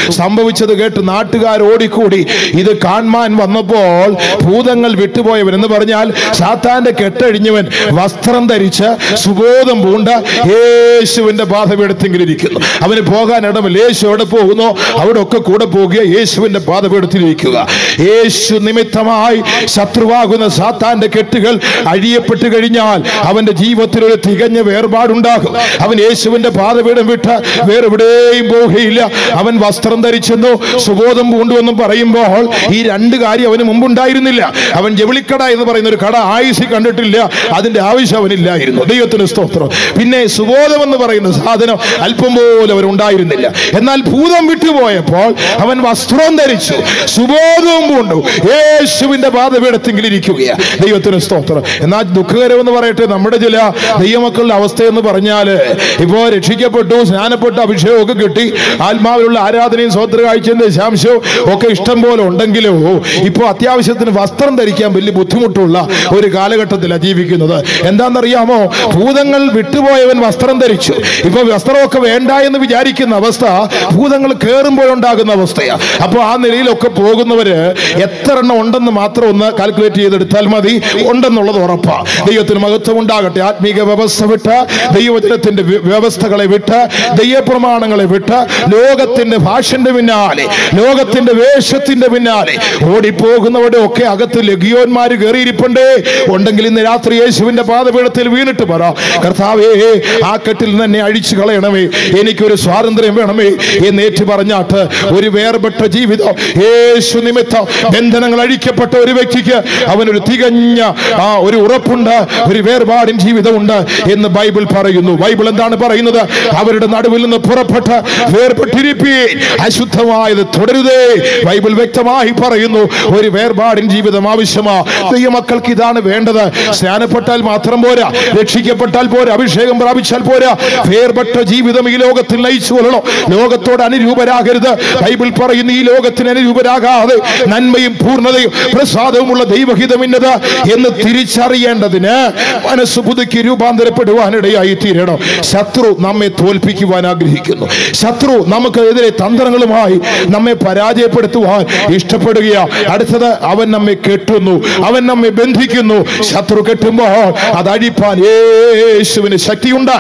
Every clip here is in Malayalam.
സംഭവിച്ചത് കേട്ട് നാട്ടുകാർ ഓടിക്കൂടി ഇത് കാണാൻ വന്നപ്പോൾ ഭൂതങ്ങൾ വിട്ടുപോയവൻ എന്ന് പറഞ്ഞാൽ സാത്താന്റെ കെട്ടഴിഞ്ഞവൻ വസ്ത്രം ധരിച്ച് സുബോധം പൂണ്ട യേശുവിന്റെ പാതപീഠത്തെങ്കിലും ഇരിക്കുന്നു അവന് പോകാൻ ഇടമില്ല യേശു എവിടെ പോകുന്നോ അവിടെ ഒക്കെ കൂടെ പോകുക യേശുവിന്റെ പാതപീഠത്തിലിരിക്കുക യേശു നിമിത്തമായി ശത്രുവാകുന്ന സാത്താന്റെ കെട്ടുകൾ അഴിയപ്പെട്ട് കഴിഞ്ഞാൽ അവന്റെ ജീവിതത്തിൽ ഒരു തികഞ്ഞ വേർപാടുണ്ടാകും അവൻ യേശുവിന്റെ പാതപീഠം വിട്ട് വേറെവിടെയും പോവുകയില്ല അവൻ വസ്ത്രം ധരിച്ചെന്നോ സുബോധം പൂണ്ടുവെന്നും പറയുമ്പോൾ ഈ രണ്ട് കാര്യം അവന് മുമ്പുണ്ടായിരുന്നില്ല അവൻ ജവിളിക്കട എന്ന് പറയുന്ന ഒരു കട ആയുസി കണ്ടിട്ടില്ല അതിന്റെ ആവശ്യം അവനില്ലായിരുന്നു ദൈവത്തിന് സ്തോത്രം പിന്നെ സുബോധം എന്ന് പറയുന്ന സാധനം അല്പം പോലും അവൻ ഉണ്ടായിരുന്നില്ല എന്നാൽ ഭൂതം വിട്ടുപോയപ്പോൾ അവൻ വസ്ത്രം ധരിച്ചു സുബോധവും പൂണ്ടു യേശുവിന്റെ പാതപീഠത്തെങ്കിൽ ഇരിക്കുകയാണ് ദൈവത്തിന് സ്തോത്രം എന്നാൽ ദുഃഖകരമെന്ന് പറയട്ടെ നമ്മുടെ ചില ദൈവമക്കളുടെ അവസ്ഥ എന്ന് പറഞ്ഞാല് ഇപ്പോ രക്ഷിക്കപ്പെട്ടു സ്നാനപ്പെട്ട അഭിഷേകമൊക്കെ കിട്ടി ആത്മാവിലുള്ള ആരാധനയും സ്വോത്ര കാഴ്ചയും ദശാംശവും ഒക്കെ ഇഷ്ടം പോലെ ഉണ്ടെങ്കിലോ ഇപ്പോ അത്യാവശ്യത്തിന് വസ്ത്രം ധരിക്കാൻ വലിയ ബുദ്ധിമുട്ടുള്ള ഒരു കാലഘട്ടത്തിലാണ് ജീവിക്കുന്നത് എന്താണെന്നറിയാമോ ഭൂതങ്ങൾ വിട്ടുപോയവൻ വസ്ത്രം ധരിച്ചു ഇപ്പൊ വസ്ത്രമൊക്കെ വേണ്ട എന്ന് വിചാരിക്കുന്ന അവസ്ഥ ഭൂതങ്ങൾ കയറുമ്പോഴുണ്ടാകുന്ന അവസ്ഥയാണ് അപ്പോൾ ആ നിലയിലൊക്കെ പോകുന്നവര് എത്ര എണ്ണം ഉണ്ടെന്ന് മാത്രം ഒന്ന് കാൽക്കുലേറ്റ് ചെയ്തെടുത്താൽ മതി ഉണ്ടെന്നുള്ളത് ഉറപ്പാ ദൈവത്തിന് മഹത്വം ഉണ്ടാകട്ടെ ആത്മീക വ്യവസ്ഥ വിട്ട് ദൈവജനത്തിന്റെ വ്യ- വ്യവസ്ഥകളെ വിട്ട് ദൈവപ്രമാണങ്ങളെ വിട്ട് ലോകത്തിന്റെ ഭാഷന്റെ പിന്നാലെ ലോകത്തിന്റെ വേഷത്തിന്റെ പിന്നാലെ ഓടിപ്പോകുന്നവരുടെ ഒക്കെ അകത്ത് ലഗിയോന്മാര് കയറിയിരിപ്പുണ്ടേ ഉണ്ടെങ്കിൽ ഇന്ന് രാത്രി യേശുവിന്റെ പാതപീഠത്തിൽ വീണിട്ട് പറ കർത്താവേ ആ കെട്ടിൽ നിന്ന് എന്നെ അഴിച്ചു കളയണമേ എനിക്കൊരു സ്വാതന്ത്ര്യം വേണമേ എന്ന് ഏറ്റു പറഞ്ഞാട്ട് ഒരു വേർപെട്ട ജീവിതം യേശു നിമിത്തം ബന്ധനങ്ങൾ അഴിക്കപ്പെട്ട ഒരു വ്യക്തിക്ക് അവനൊരു തികഞ്ഞ ആ ഒരു ഉറപ്പുണ്ട് ഒരു വേർപാടിൻ ജീവിതമുണ്ട് എന്ന് ബൈബിൾ പറയുന്നു ബൈബിൾ എന്താണ് പറയുന്നത് അവരുടെ നടുവിൽ നിന്ന് പുറപ്പെട്ട് വേർപെട്ടിരിപ്പീൻ അശുദ്ധമായത് തുടരുതേ ബൈബിൾ വ്യക്തമായി പറയുന്നു ഒരു വേർപാടിൻ ജീവിതം ആവശ്യമാ ദൈവമക്കൾക്ക് ഇതാണ് വേണ്ടത് സ്നാനപ്പെട്ടാൽ മാത്രം പോരാ രക്ഷിക്കപ്പെട്ടാൽ പോരാ അഭിഷേകം പ്രാപിച്ചാൽ പോരാ വേർപെട്ട ജീവിതം ഈ ലോകത്തിൽ നയിച്ചു കൊള്ളണം ലോകത്തോട് അനുരൂപരാകരുത് ബൈബിൾ പറയുന്നു ഈ ലോകത്തിന് അനുരൂപരാകാതെ നന്മയും പൂർണ്ണതയും പ്രസാദവുമുള്ള ദൈവഹിതം ഇന്നത് എന്ന് തിരിച്ചറിയേണ്ടതിന് മനസ്സ് പുതുക്കി രൂപാന്തരപ്പെടുവാനിടയായി തീരണം ശത്രു നമ്മെ തോൽപ്പിക്കുവാൻ ആഗ്രഹിക്കുന്നു ശത്രു നമുക്കെതിരെ തന്ത്രങ്ങളുമായി നമ്മെ പരാജയപ്പെടുത്തുവാൻ ഇഷ്ടപ്പെടുകയാ അടുത്തത് അവൻ നമ്മെ കെട്ടുന്നു അവൻ നമ്മെ ബന്ധിക്കുന്നു ശത്രു കെട്ടുമ്പോൾ അത് അഴിപ്പാൻ യേശുവിന് ശക്തിയുണ്ട്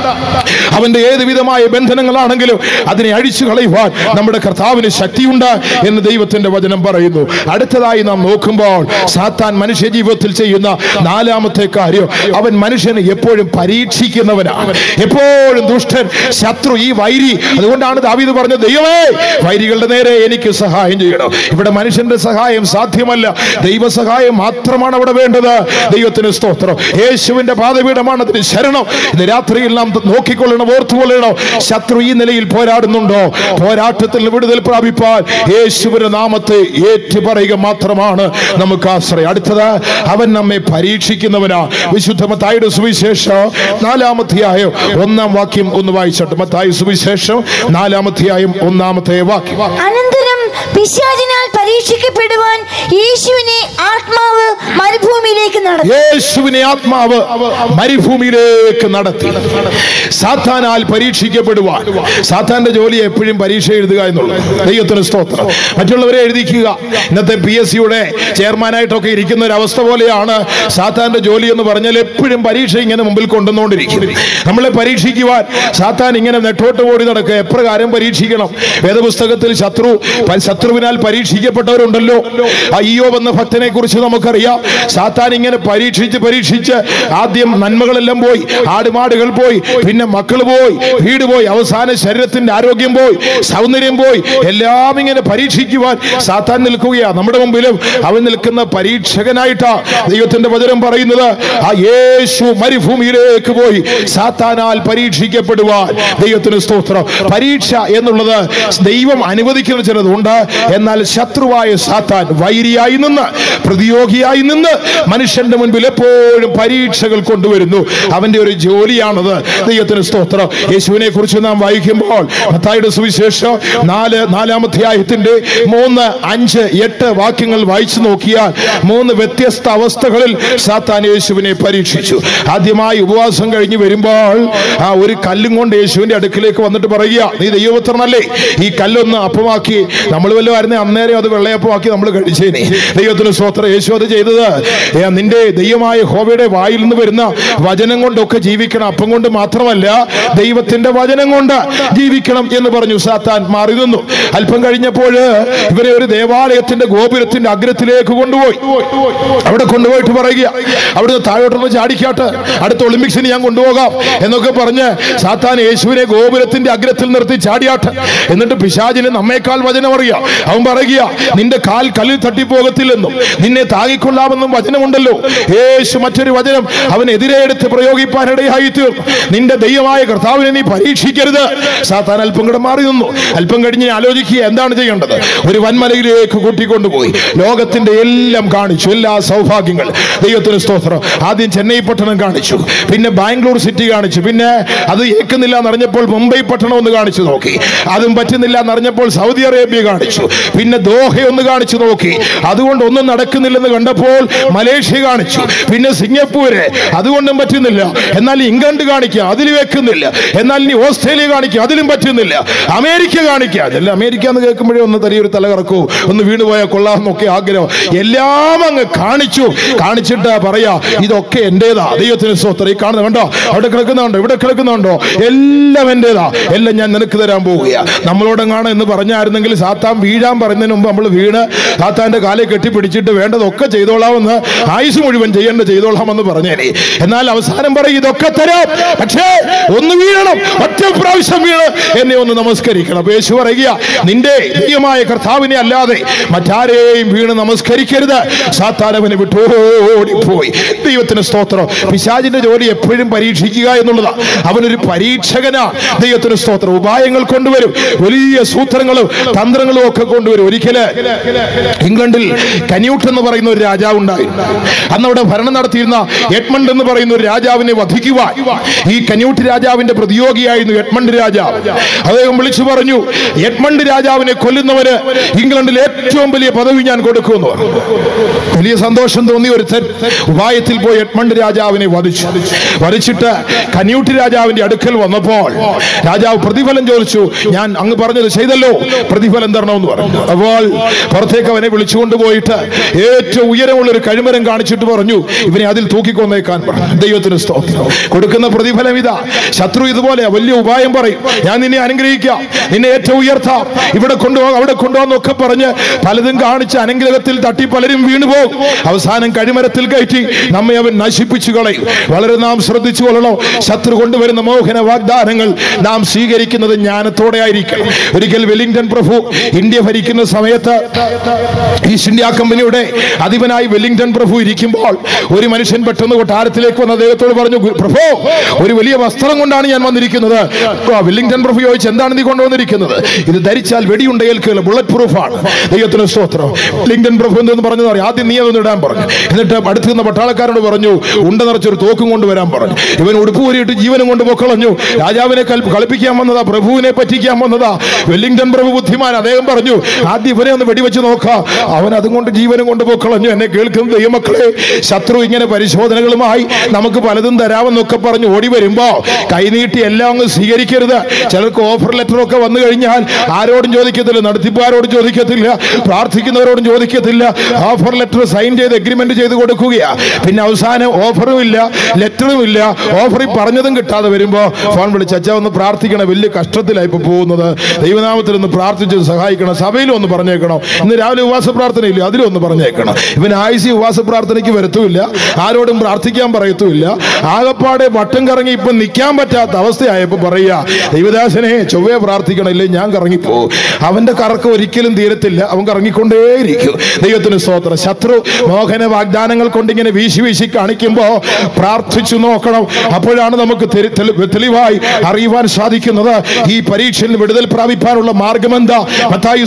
അവന്റെ ഏത് വിധമായ ബന്ധനങ്ങളാണെങ്കിലും അതിനെ അഴിച്ചു കളയുവാൻ നമ്മുടെ കർത്താവിന് ശക്തിയുണ്ട് എന്ന് ദൈവത്തിന്റെ വചനം പറയുന്നു അടുത്തതായി നാം നോക്കുമ്പോൾ സാത്താൻ മനുഷ്യ ജീവിതത്തിൽ ചെയ്യുന്ന നാലാമത്തെ കാര്യം അവൻ മനുഷ്യനെ എപ്പോഴും പരീക്ഷിക്കുന്നവനാണ് എപ്പോഴും ദുഷ്ടൻ ശത്രു ഈ വൈരി അതുകൊണ്ടാണ് ദാവീദ് പറഞ്ഞത് ദൈവമേ വൈരികളുടെ നേരെ എനിക്ക് സഹായം ചെയ്യണം ഇവിടെ മനുഷ്യന്റെ സഹായം സാധ്യമല്ല ദൈവസഹായം മാത്രമാണ് അവിടെ വേണ്ടത് ദൈവത്തിന് സ്തോത്രം യേശുവിന്റെ പാതപീഠമാണ് അതിന് ശരണം ഇന്ന് രാത്രിയിൽ നാം നോക്കിക്കൊള്ളണം ഓർത്തുകൊള്ളണം ശത്രു ഈ നിലയിൽ പോരാടുന്നുണ്ടോ പോരാട്ടത്തിൽ വിടുതൽ പ്രാപിപ്പാൻ യേശുവിന്റെ നാമത്തെ ഏറ്റുപറയുക മാത്രമാണ് നമുക്ക് ആശ്രയം അടുത്തത് അവൻ നമ്മെ പരീക്ഷിക്കുന്നവനാ വിശുദ്ധ മത്തായിയുടെ സുവിശേഷം നാലാമധ്യായം ഒന്നാം വാക്യം ഒന്ന് വായിച്ചോട്ടെ മത്തായി സുവിശേഷം നാലാമധ്യായം ഒന്നാമത്തെ വാക്യം അനന്തരം പിശാചിനാൽ പരീക്ഷിക്കപ്പെടുവാൻ യേശുവിനെ ആത്മാവ് മരുഭൂമിയിലേക്ക് നടത്തി യേശുവിനെ ആത്മാവ് മരുഭൂമിയിലേക്ക് നടത്തി സാത്താനാൽ പരീക്ഷിക്കപ്പെടുവാൻ സാത്താന്റെ ജോലി എപ്പോഴും പരീക്ഷ എഴുതുക എന്നുള്ളത് ദൈവത്തിന് സ്തോത്രം മറ്റുള്ളവരെ എഴുതിക്കുക ഇന്നത്തെ പി എസ് സിയുടെ ചെയർമാനായിട്ടൊക്കെ ഇരിക്കുന്ന ഒരു അവസ്ഥ പോലെയാണ് സാത്താന്റെ ജോലി എന്ന് പറഞ്ഞാൽ എപ്പോഴും പരീക്ഷ ഇങ്ങനെ മുമ്പിൽ കൊണ്ടുവന്നുകൊണ്ടിരിക്കും നമ്മളെ പരീക്ഷിക്കുവാൻ സാത്താൻ ഇങ്ങനെ നെട്ടോട്ട് ഓടി നടക്കുക എപ്രകാരം പരീക്ഷിക്കണം വേദപുസ്തകത്തിൽ ശത്രു പ- ശത്രുവിനാൽ പരീക്ഷിക്കപ്പെട്ടവരുണ്ടല്ലോ അയ്യോ എന്ന ഭക്തനെ കുറിച്ച് നമുക്കറിയാം സാത്താൻ ഇങ്ങനെ പരീക്ഷിച്ച് പരീക്ഷിച്ച് ആദ്യം നന്മകളെല്ലാം പോയി ആടുമാടുകൾ പോയി പിന്നെ മക്കൾ പോയി വീട് പോയി അവസാന ശരീരത്തിന്റെ ആരോഗ്യം പോയി സൗന്ദര്യം പോയി എല്ലാം ഇങ്ങനെ പരീക്ഷിക്കുവാൻ സാത്താൻ നിൽക്കുകയാ നമ്മുടെ മുമ്പിലും അവൻ നിൽക്കുന്ന പരീക്ഷകനായിട്ടാ ദൈവത്തിന്റെ വചനം പറയുന്നത് ആ യേശു മരുഭൂമിയിലേക്ക് പോയി സാത്താനാൽ പരീക്ഷിക്കപ്പെടുവാൻ ദൈവത്തിന് സ്തോത്രം പരീക്ഷ എന്നുള്ളത് ദൈവം അനുവദിക്കുന്ന ചിലതുണ്ട് എന്നാൽ ശത്രുവായ സാത്താൻ വൈരിയായി നിന്ന് പ്രതിയോഗിയായി നിന്ന് മനുഷ്യന്റെ മുൻപിൽ എപ്പോഴും പരീക്ഷകൾ കൊണ്ടുവരുന്നു അവന്റെ ഒരു ജോലിയാണത് ദൈവത്തിന് സ്തോത്രം യേശുവിനെ കുറിച്ച് നാം വായിക്കുമ്പോൾ മത്തായിയുടെ സുവിശേഷം നാല് നാലാമധ്യായത്തിന്റെ മൂന്ന് അഞ്ച് എട്ട് വാക്യങ്ങൾ വായിച്ചു നോക്കിയാൽ മൂന്ന് വ്യത്യസ്ത അവസ്ഥകളിൽ സാത്താൻ യേശുവിനെ പരീക്ഷിച്ചു ആദ്യമായി ഉപവാസം കഴിഞ്ഞ് വരുമ്പോൾ ആ ഒരു കല്ലും കൊണ്ട് യേശുവിന്റെ അടുക്കിലേക്ക് വന്നിട്ട് പറയുക നീ ദൈവപുത്രനല്ലേ ഈ കല്ലൊന്ന് അപ്പമാക്കി നമ്മൾ വല്ലതും ആയിരുന്നേ അന്നേരം അത് വെള്ളയപ്പമാക്കി നമ്മൾ കഴിച്ചേനെ ദൈവത്തിന് സ്വോത്രം യേശു അത് ചെയ്തത് ഏ, നിന്റെ ദൈവമായ ഹോവയുടെ വായിൽ നിന്ന് വരുന്ന വചനം കൊണ്ടൊക്കെ ജീവിക്കണം അപ്പം കൊണ്ട് മാത്രമല്ല ദൈവത്തിന്റെ വചനം കൊണ്ട് ജീവിക്കണം എന്ന് പറഞ്ഞു സാത്താൻ മാറി നിന്നു അല്പം കഴിഞ്ഞപ്പോൾ ഇവരെ ഒരു ദേവാലയത്തിന്റെ ഗോപുരത്തിന്റെ അഗ്രത്തിലേക്ക് കൊണ്ടുപോയി അവിടെ കൊണ്ടുപോയിട്ട് പറയുക അവിടുന്ന് താഴോട്ടൊന്ന് ചാടിക്കാട്ട് അടുത്ത ഒളിമ്പിക്സിന് ഞാൻ കൊണ്ടുപോകാം എന്നൊക്കെ പറഞ്ഞ് സാത്താൻ യേശുവിനെ ഗോപുരത്തിന്റെ അഗ്രത്തിൽ നിർത്തി ചാടിയാട്ട് എന്നിട്ട് പിശാചിന് നമ്മേക്കാൾ വചനം അറിയാം അവൻ പറയുക നിന്റെ കാൽ കല്ലിൽ തട്ടിപ്പോകത്തില്ലെന്നും നിന്നെ താങ്ങിക്കൊള്ളാമെന്നും വചനമുണ്ടല്ലോ യേശു മറ്റൊരു വചനം അവൻ എതിരെ എടുത്ത് പ്രയോഗിപ്പാനിടയായി തീർന്നു നിന്റെ ദൈവമായ കർത്താവിനെ നീ പരീക്ഷിക്കരുത് സാത്താൻ അല്പം കൂടെ മാറി നിന്നു അല്പം കഴിഞ്ഞ് ആലോചിക്കുക എന്താണ് ചെയ്യേണ്ടത് ഒരു വൻമലയിലേക്ക് കൂട്ടിക്കൊണ്ടുപോയി ലോകത്തിന്റെ എല്ലാം കാണിച്ചു എല്ലാ സൗഭാഗ്യങ്ങൾ ദൈവത്തിന് സ്തോത്രം ആദ്യം ചെന്നൈ പട്ടണം കാണിച്ചു പിന്നെ ബാംഗ്ലൂർ സിറ്റി കാണിച്ചു പിന്നെ അത് ഏക്കുന്നില്ല എന്നറിഞ്ഞപ്പോൾ മുംബൈ പട്ടണം ഒന്ന് കാണിച്ചു നോക്കി അതും പറ്റുന്നില്ല എന്നറിഞ്ഞപ്പോൾ സൗദി അറേബ്യ കാണിച്ചു പിന്നെ ദോഹ ഒന്ന് കാണിച്ചു നോക്കി അതുകൊണ്ട് ഒന്നും നടക്കുന്നില്ലെന്ന് കണ്ടപ്പോൾ മലേഷ്യ കാണിച്ചു പിന്നെ സിംഗപ്പൂര് അതുകൊണ്ടും പറ്റുന്നില്ല എന്നാൽ ഇംഗ്ലണ്ട് കാണിക്കുക അതിൽ വെക്കുന്നില്ല എന്നാൽ ഇനി ഓസ്ട്രേലിയ കാണിക്കുക അതിലും പറ്റുന്നില്ല അമേരിക്ക കാണിക്കുക അതല്ല അമേരിക്ക എന്ന് കേൾക്കുമ്പോഴേ ഒന്ന് തരിയൊരു തല കറക്കൂ ഒന്ന് വീണുപോയാൽ കൊള്ളാമെന്നൊക്കെ ആഗ്രഹം എല്ലാം അങ്ങ് കാണിച്ചു കാണിച്ചിട്ട് പറയാ ഇതൊക്കെ എന്റേതാ ദൈവത്തിന് സ്വത്രം ഈ കാണുന്നത് കണ്ടോ അവിടെ കിടക്കുന്നുണ്ടോ ഇവിടെ കിടക്കുന്നുണ്ടോ എല്ലാം എന്റേതാ എല്ലാം ഞാൻ നിനക്ക് തരാൻ പോവുകയാ നമ്മളോടെങ്ങാണ് എന്ന് പറഞ്ഞായിരുന്നെങ്കിൽ സാത്താൻ വീഴാൻ പറയുന്നതിന് മുമ്പ് നമ്മൾ വീണ് സാത്താന്റെ കാലെ കെട്ടിപ്പിടിച്ചിട്ട് വേണ്ടതൊക്കെ ചെയ്തോളാമെന്ന് ആയുസ് മുഴുവൻ ചെയ്യേണ്ട ചെയ്തോളാമെന്ന് പറഞ്ഞേനെ എന്നാൽ അവസാനം പറയും ഇതൊക്കെ തരാം പക്ഷേ ഒന്ന് വീഴണം ഒറ്റ പ്രാവശ്യം വീണ് എന്നെ ഒന്ന് നമസ്കരിക്കണം അപ്പൊ യേശു പറയുക നിന്റെ ദൈവമായ കർത്താവിനെ അല്ലാതെ മറ്റാരെയും വീണ് നമസ്കരിക്കരുത് സാത്താനവനെ വിട്ടോടിപ്പോയി ദൈവത്തിന് സ്തോത്രം പിശാചിന്റെ ജോലി എപ്പോഴും പരീക്ഷിക്കുക എന്നുള്ളതാ അവനൊരു പരീക്ഷകനാ ദൈവത്തിന് സ്തോത്രം ഉപായങ്ങൾ കൊണ്ടുവരും വലിയ സൂത്രങ്ങളും തന്ത്രങ്ങളും ഒക്കെ കൊണ്ടുവരും ഒരിക്കല് ഇംഗ്ലണ്ടിൽ കന്യൂട്ട് എന്ന് പറയുന്ന ഒരു രാജാവ് ഉണ്ടായിരുന്നു അന്ന് അവിടെ ഭരണം നടത്തിയിരുന്ന എഡ്മണ്ട് എന്ന് പറയുന്ന ഒരു രാജാവിനെ വധിക്കുവാൻ ഈ കന്യൂട്ട് രാജാവിന്റെ പ്രതിയോഗിയായിരുന്നു എഡ്മണ്ട് രാജാവ് അദ്ദേഹം വിളിച്ചു പറഞ്ഞു എഡ്മണ്ട് രാജാവിനെ കൊല്ലുന്നവന് ഇംഗ്ലണ്ടിൽ ഏറ്റവും വലിയ പദവി ഞാൻ കൊടുക്കുമെന്ന് പറഞ്ഞു വലിയ സന്തോഷം തോന്നി ഒരു ഉപായത്തിൽ പോയി എഡ്മണ്ട് രാജാവിനെ വധിച്ചു വധിച്ചിട്ട് കന്യൂട്ട് രാജാവിന്റെ അടുക്കൽ വന്നപ്പോൾ രാജാവ് പ്രതിഫലം ചോദിച്ചു ഞാൻ അങ്ങ് പറഞ്ഞത് ചെയ്തല്ലോ പ്രതിഫലം തരണമെന്ന് പറഞ്ഞു അപ്പോൾ പുറത്തേക്ക് അവനെ വിളിച്ചുകൊണ്ട് പോയിട്ട് ഏറ്റവും ഉയരമുള്ള ഒരു കഴിമരം കാണിച്ചിട്ട് പറഞ്ഞു ഇവനെ അതിൽ തൂക്കിക്കൊന്നേക്കാൻ പറഞ്ഞു ദൈവത്തിന് സ്തോത്രം കൊടുക്കുന്ന പ്രതിഫലം ഇതാ ശത്രു ഇതുപോലെ വലിയ ഉപായം പറയും ഞാൻ നിന്നെ അനുഗ്രഹിക്കാം നിന്നെ ഏറ്റവും ഉയർത്താം ഇവിടെ കൊണ്ടുപോകാം അവിടെ കൊണ്ടുപോകാന്നൊക്കെ പറഞ്ഞ് പലതും കാണിച്ച് അനുഗ്രഹത്തിൽ തട്ടി പലരും വീണുപോകും അവസാനം കഴിമരത്തിൽ കയറ്റി നമ്മെ അവൻ നശിപ്പിച്ചു കളയും വളരെ നാം ശ്രദ്ധിച്ചു കൊള്ളണോ ശത്രു കൊണ്ടുവരുന്ന മോഹന വാഗ്ദാനങ്ങൾ നാം സ്വീകരിക്കുന്നത് ജ്ഞാനത്തോടെ ആയിരിക്കണം ഒരിക്കൽ വെല്ലിംഗ്ടൺ പ്രഭു ഇന്ത്യ ഭരിക്കുന്ന സമയത്ത് ഈസ്റ്റ് ഇന്ത്യ കമ്പനിയുടെ അധിപനായി വെല്ലിംഗ്ടൺ പ്രഭു ഇരിക്കുമ്പോൾ ഒരു മനുഷ്യൻ പെട്ടെന്ന് കൊട്ടാരത്തിലേക്ക് വന്ന് അദ്ദേഹത്തോട് പറഞ്ഞു "ഗു- പ്രഭു ഒരു വലിയ വസ്ത്രം കൊണ്ടാണ് ഞാൻ വന്നിരിക്കുന്നത് ആ, വെല്ലിംഗ്ടൺ പ്രഭു ചോദിച്ചു എന്താണ് നീ കൊണ്ടുവന്നിരിക്കുന്നത് ഇത് ധരിച്ചാൽ വെടിയുണ്ട ഏൽക്കുകയില്ല ബുള്ളറ്റ് പ്രൂഫാണ് ദൈവത്തിന് സ്തോത്രം വെല്ലിംഗ്ടൺ പ്രഭു എന്തെന്ന് പറഞ്ഞു പറയും ആദ്യം നീ അതൊന്ന് ഇടാൻ പറഞ്ഞു എന്നിട്ട് അടുത്ത് നിന്ന പട്ടാളക്കാരോട് പറഞ്ഞു ഉണ്ട നിറച്ചൊരു തോക്കും കൊണ്ടുവരാൻ പറഞ്ഞു ഇവൻ ഉടുപ്പ് ഊരിയിട്ട് ജീവനും കൊണ്ട് പൊക്കളഞ്ഞു രാജാവിനെ കൽ- കളിപ്പിക്കാൻ വന്നതാ പ്രഭുവിനെ പറ്റിക്കാൻ വന്നതാ വെല്ലിംഗ്ടൺ പ്രഭു ബുദ്ധിമാൻ അദ്ദേഹം പറഞ്ഞു ആദ്യം ഇവനെ ഒന്ന് വെടിവെച്ച് നോക്കാം അവൻ അതും കൊണ്ട് ജീവനും കൊണ്ട് പൊക്കളഞ്ഞു എന്നെ കേൾക്കുന്ന ദൈവമക്കളെ ശത്രു ഇങ്ങനെ പരിശോധനകളുമായി നമുക്ക് പലതും തരാമെന്നൊക്കെ പറഞ്ഞ് ഓടി വരുമ്പോ കൈനീട്ടി എല്ലാം അങ്ങ് സ്വീകരിക്കരുത് ചിലർക്ക് ഓഫർ ലെറ്റർ ഒക്കെ വന്നു കഴിഞ്ഞാൽ ആരോടും ചോദിക്കത്തില്ല നടത്തിപ്പുകാരോടും ചോദിക്കത്തില്ല പ്രാർത്ഥിക്കുന്നവരോടും ചോദിക്കത്തില്ല ഓഫർ ലെറ്റർ സൈൻ ചെയ്ത് എഗ്രിമെന്റ് ചെയ്ത് കൊടുക്കുകയാ പിന്നെ അവസാനം ഓഫറും ഇല്ല ലെറ്ററും ഇല്ല ഓഫറിൽ പറഞ്ഞതും കിട്ടാതെ വരുമ്പോ ഫോൺ വിളിച്ച് അച്ഛാ ഒന്ന് പ്രാർത്ഥിക്കണം വലിയ കഷ്ടത്തിലായി ഇപ്പൊ പോകുന്നത് ദൈവനാമത്തിൽ ഒന്ന് പ്രാർത്ഥിച്ച് സഹായിക്കണം സഭയിലും ഒന്ന് പറഞ്ഞേക്കണം ഇന്ന് രാവിലെ ഉപവാസ പ്രാർത്ഥനയില്ല അതിലും ഒന്ന് പറഞ്ഞേക്കണം ഇവൻ ആയിസി ഉപവാസ പ്രാർത്ഥനയ്ക്ക് വരത്തുമില്ല ആരോടും പ്രാർത്ഥിക്കാൻ പറയത്തുമില്ല ആകപ്പാടെ വട്ടം കറങ്ങി ഇപ്പൊ നിൽക്കാൻ പറ്റാത്ത അവസ്ഥയായപ്പോ പറയുക ദൈവദാസനെ ചൊവ്വേ പ്രാർത്ഥിക്കണം ഇല്ലേ ഞാൻ കറങ്ങിപ്പോ അവന്റെ കറക്കം ഒരിക്കലും തീരത്തില്ല അവൻ കറങ്ങിക്കൊണ്ടേയിരിക്കും ദൈവത്തിന് സ്തോത്രം ശത്രു മോഹന വാഗ്ദാനങ്ങൾ കൊണ്ട് ഇങ്ങനെ വീശി വീശി കാണിക്കുമ്പോ പ്രാർത്ഥിച്ചു നോക്കണം അപ്പോഴാണ് നമുക്ക് തെരി- തെളി- തെളിവായി അറിയുവാൻ സാധിക്കുന്നത് ഈ പരീക്ഷയിൽ വിടുതൽ പ്രാപിപ്പാനുള്ള മാർഗം എന്താ മത്തായി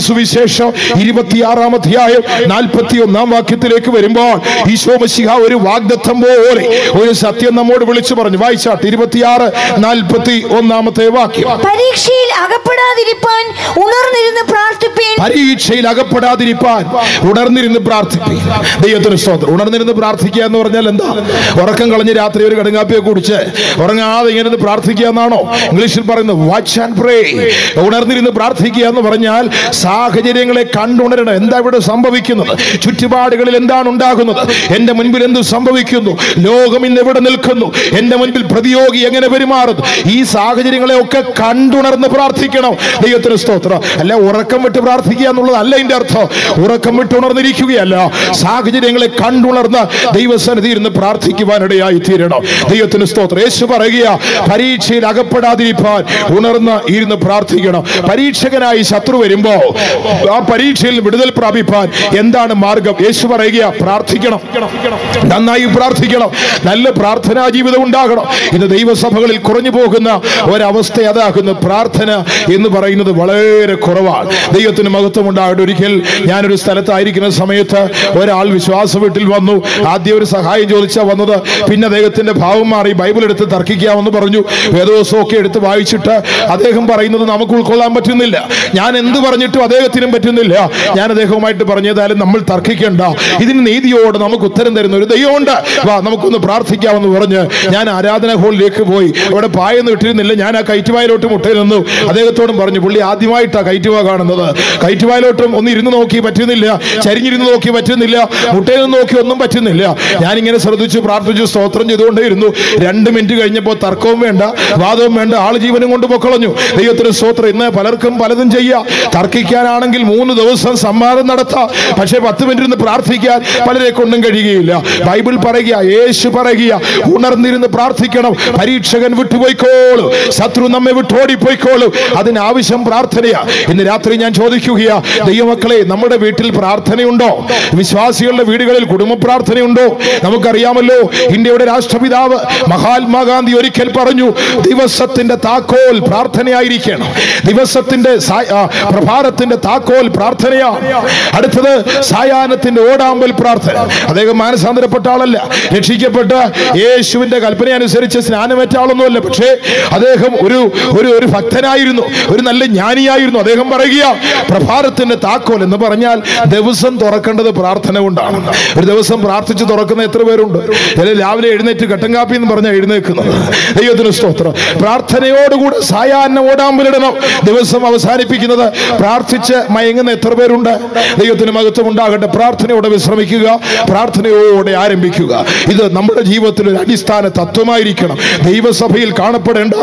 സുവിശേഷം ഇരുപത്തിയാറാം അധ്യായം നാൽപ്പത്തി ഒന്നാം വാക്യത്തിലേക്ക് വരുമ്പോൾ ഈശോ മസിഹ ഒരു വാഗ്ദത്തം പോലെ ഒരു സത്യം നമ്മോട് വിളിച്ചു പറഞ്ഞു വായിച്ചാട്ട് ഇരുപത്തിയാറ് നാൽപ്പത്തി ഒന്നാമത്തെ വാക്യം പരീക്ഷയിൽ അകപ്പെടാതിരിപ്പാൻ ഉണർന്നിരുന്ന് പ്രാർത്ഥിപ്പീൻ പരീക്ഷയിൽ അകപ്പെടാതിരിപ്പാൻ ഉണർന്നിരുന്ന് പ്രാർത്ഥിപ്പി ദൈവത്തിന് സ്തോത്രം ഉണർന്നിരുന്ന് പ്രാർത്ഥിക്കുക എന്ന് പറഞ്ഞാൽ എന്താ ഉറക്കം കളഞ്ഞ് രാത്രി ഒരു കടുങ്കാപ്പിയെ കുടിച്ച് ഉറങ്ങാതെ ഇങ്ങനെ ഇരുന്ന് പ്രാർത്ഥിക്കുക എന്നാണോ ഇംഗ്ലീഷിൽ പറയുന്നത് വാച്ച് ആൻഡ് പ്രേ ഉണർന്നിരുന്ന് പ്രാർത്ഥിക്കുക എന്ന് പറഞ്ഞാൽ സാഹചര്യങ്ങളെ കണ്ടുണരണം എന്താ ഇവിടെ സംഭവിക്കുന്നത് ചുറ്റുപാടുകളിൽ എന്താണ് ഉണ്ടാകുന്നത് എന്റെ മുൻപിൽ എന്ത് സംഭവിക്കുന്നു ലോകം ഇന്ന് എവിടെ നിൽക്കുന്നു എന്റെ മുൻപിൽ പ്രതിയോഗി എങ്ങനെ പെരുമാറുന്നു ഈ സാഹചര്യങ്ങളെ ഒക്കെ കണ്ടുണർന്ന് പ്രാർത്ഥിക്കണം ദൈവത്തിന് സ്തോത്രം അല്ല ഉറക്കം വിട്ട് പ്രാർത്ഥിക്കുക എന്നുള്ളതല്ല എന്റെ അർത്ഥം ഉറക്കം വിട്ട് ഉണർന്നിരിക്കുകയല്ല സാഹചര്യങ്ങളെ കണ്ടുണർന്ന് ദൈവസന്നിധി ഇരുന്ന് പ്രാർത്ഥിക്കുവാനിടയായി തീരണം ദൈവത്തിന് സ്തോത്രം യേശു പറയുക പരീക്ഷയിൽ അകപ്പെടാതിരിക്കാൻ ഉണർന്ന് ഇരുന്ന് പ്രാർത്ഥിക്കണം പരീക്ഷകനായി ശത്രു വരുമ്പോ ആ പരീക്ഷയിൽ വിടുതൽ പ്രാപിപ്പാൻ എന്താണ് മാർഗം യേശു പറയുക പ്രാർത്ഥിക്കണം നന്നായി പ്രാർത്ഥിക്കണം നല്ല പ്രാർത്ഥനാ ജീവിതം ഉണ്ടാകണം ഇന്ന് ദൈവസഭകളിൽ കുറഞ്ഞു പോകുന്ന ഒരവസ്ഥ അതാകുന്നു പ്രാർത്ഥന എന്ന് പറയുന്നത് വളരെ കുറവാണ് ദൈവത്തിന് മഹത്വം ഉണ്ടാകട്ടെ ഒരിക്കൽ ഞാനൊരു സ്ഥലത്തായിരിക്കുന്ന സമയത്ത് ഒരാൾ വിശ്വാസ വീട്ടിൽ വന്നു ആദ്യം ഒരു സഹായം ചോദിച്ചാ വന്നത് പിന്നെ അദ്ദേഹത്തിന്റെ ഭാവം മാറി ബൈബിൾ എടുത്ത് തർക്കിക്കാമെന്ന് പറഞ്ഞു വേദോസമൊക്കെ എടുത്ത് വായിച്ചിട്ട് അദ്ദേഹം പറയുന്നത് നമുക്ക് ഉൾക്കൊള്ളാൻ പറ്റുന്നില്ല ഞാൻ എന്ത് പറഞ്ഞിട്ടും അദ്ദേഹത്തിനും പറ്റുന്നില്ല ഞാൻ അദ്ദേഹവുമായിട്ട് പറഞ്ഞതായാലും നമ്മൾ തർക്കിക്കേണ്ട ഇതിന് നീതിയോട് നമുക്ക് ഉത്തരം തരുന്ന ഒരു ദൈവമുണ്ട് വാ നമുക്കൊന്ന് പ്രാർത്ഥിക്കാമെന്ന് പറഞ്ഞ് ഞാൻ ആരാധന ഹോളിലേക്ക് പോയി അവിടെ പായൊന്നും ഇട്ടിരുന്നില്ല ഞാൻ ആ കയറ്റുവായിലോട്ട് മുട്ടയിൽ നിന്നു അദ്ദേഹത്തോടും പറഞ്ഞു പുള്ളി ആദ്യമായിട്ടാണ് കയറ്റുവ കാണുന്നത് കയറ്റുവായിലോട്ടും ഒന്ന് ഇരുന്ന് നോക്കി പറ്റുന്നില്ല ചരിഞ്ഞിരുന്ന് നോക്കി പറ്റുന്നില്ല മുട്ടയിൽ നിന്ന് നോക്കി ഒന്നും പറ്റുന്നില്ല ഞാനിങ്ങനെ ശ്രദ്ധിച്ചു പ്രാർത്ഥിച്ചു സ്തോത്രം ചെയ്തുകൊണ്ടേയിരുന്നു രണ്ട് മിനിറ്റ് കഴിഞ്ഞപ്പോൾ തർക്കവും വേണ്ട വാദവും വേണ്ട ആൾ ജീവനും കൊണ്ട് പൊക്കളഞ്ഞു ദൈവത്തിന് സ്തോത്രം ഇന്ന് പലർക്കും പലതും ചെയ്യാം തർക്കിക്കാനാണെങ്കിൽ മൂന്ന് ദിവസം സംവാദം നടത്താം പക്ഷേ പത്ത് മിനിറ്റ് ഇരുന്ന് പ്രാർത്ഥിക്കാൻ പലരെ കൊണ്ടും കഴിയുകയില്ല ബൈബിൾ പറയുക യേശു പറയുക ഉണർന്നിരുന്ന് പ്രാർത്ഥിക്കണം പരീക്ഷകൻ വിട്ടുപോയിക്കോളൂ ശത്രു നമ്മെ വിട്ടോടിപ്പോയിക്കോളൂ അതിനാവശ്യം പ്രാർത്ഥനയാ ഇന്ന് രാത്രി ഞാൻ ചോദിക്കുകയാ ദൈവമക്കളെ നമ്മുടെ വീട്ടിൽ പ്രാർത്ഥനയുണ്ടോ വിശ്വാസികളുടെ വീടുകളിൽ കുടുംബ പ്രാർത്ഥനയുണ്ടോ നമുക്കറിയാമല്ലോ ഇന്ത്യയുടെ രാഷ്ട്രപിതാവ് മഹാത്മാഗാന്ധി ഒരിക്കൽ പറഞ്ഞു ദിവസത്തിന്റെ താക്കോൽ പ്രാർത്ഥനയായിരിക്കണം ദിവസത്തിന്റെ സാ- ആ, പ്രഭാതത്തിന്റെ താക്കോൽ പ്രാർത്ഥനയാണ് അടുത്തത് സായാഹ്നത്തിന്റെ ഓടാമ്പൽ പ്രാർത്ഥന അദ്ദേഹം മാനസാന്തരപ്പെട്ട ആളല്ല രക്ഷിക്കപ്പെട്ട് യേശുവിന്റെ കൽപ്പന അനുസരിച്ച് സ്നാനമേറ്റ ആളൊന്നുമല്ല പക്ഷേ അദ്ദേഹം ഒരു ഒരു ഒരു ഭക്തനായിരുന്നു ഒരു നല്ല ജ്ഞാനിയായിരുന്നു അദ്ദേഹം പറയുക പ്രഭാതത്തിന്റെ താക്കോൽ എന്ന് പറഞ്ഞാൽ ദിവസം തുറക്കേണ്ടത് പ്രാർത്ഥന കൊണ്ടാണ് ഒരു ദിവസം പ്രാർത്ഥിച്ച് തുറക്കുന്ന എത്ര പേരുണ്ട് ചില രാവിലെ എഴുന്നേറ്റ് കട്ടൻ കാപ്പി എന്ന് പറഞ്ഞാൽ എഴുന്നേക്കുന്നത് ദൈവത്തിന് സ്തോത്രം പ്രാർത്ഥനയോടുകൂടെ സായാഹ്ന ഓടാമ്പലിടണം ദിവസം അവസാനിപ്പിക്കുന്നത് പ്രാർത്ഥിച്ച് മയങ്ങുന്ന എത്ര പേരുണ്ട് ദൈവത്തിന് മഹത്വം ഉണ്ടാകട്ടെ പ്രാർത്ഥനയോടെ വിശ്രമിക്കുക പ്രാർത്ഥനയോടെ ആരംഭിക്കുക ഇത് നമ്മുടെ ജീവിതത്തിൽ ഒരു അടിസ്ഥാന തത്വമായിരിക്കണം ദൈവസഭയിൽ കാണപ്പെടേണ്ട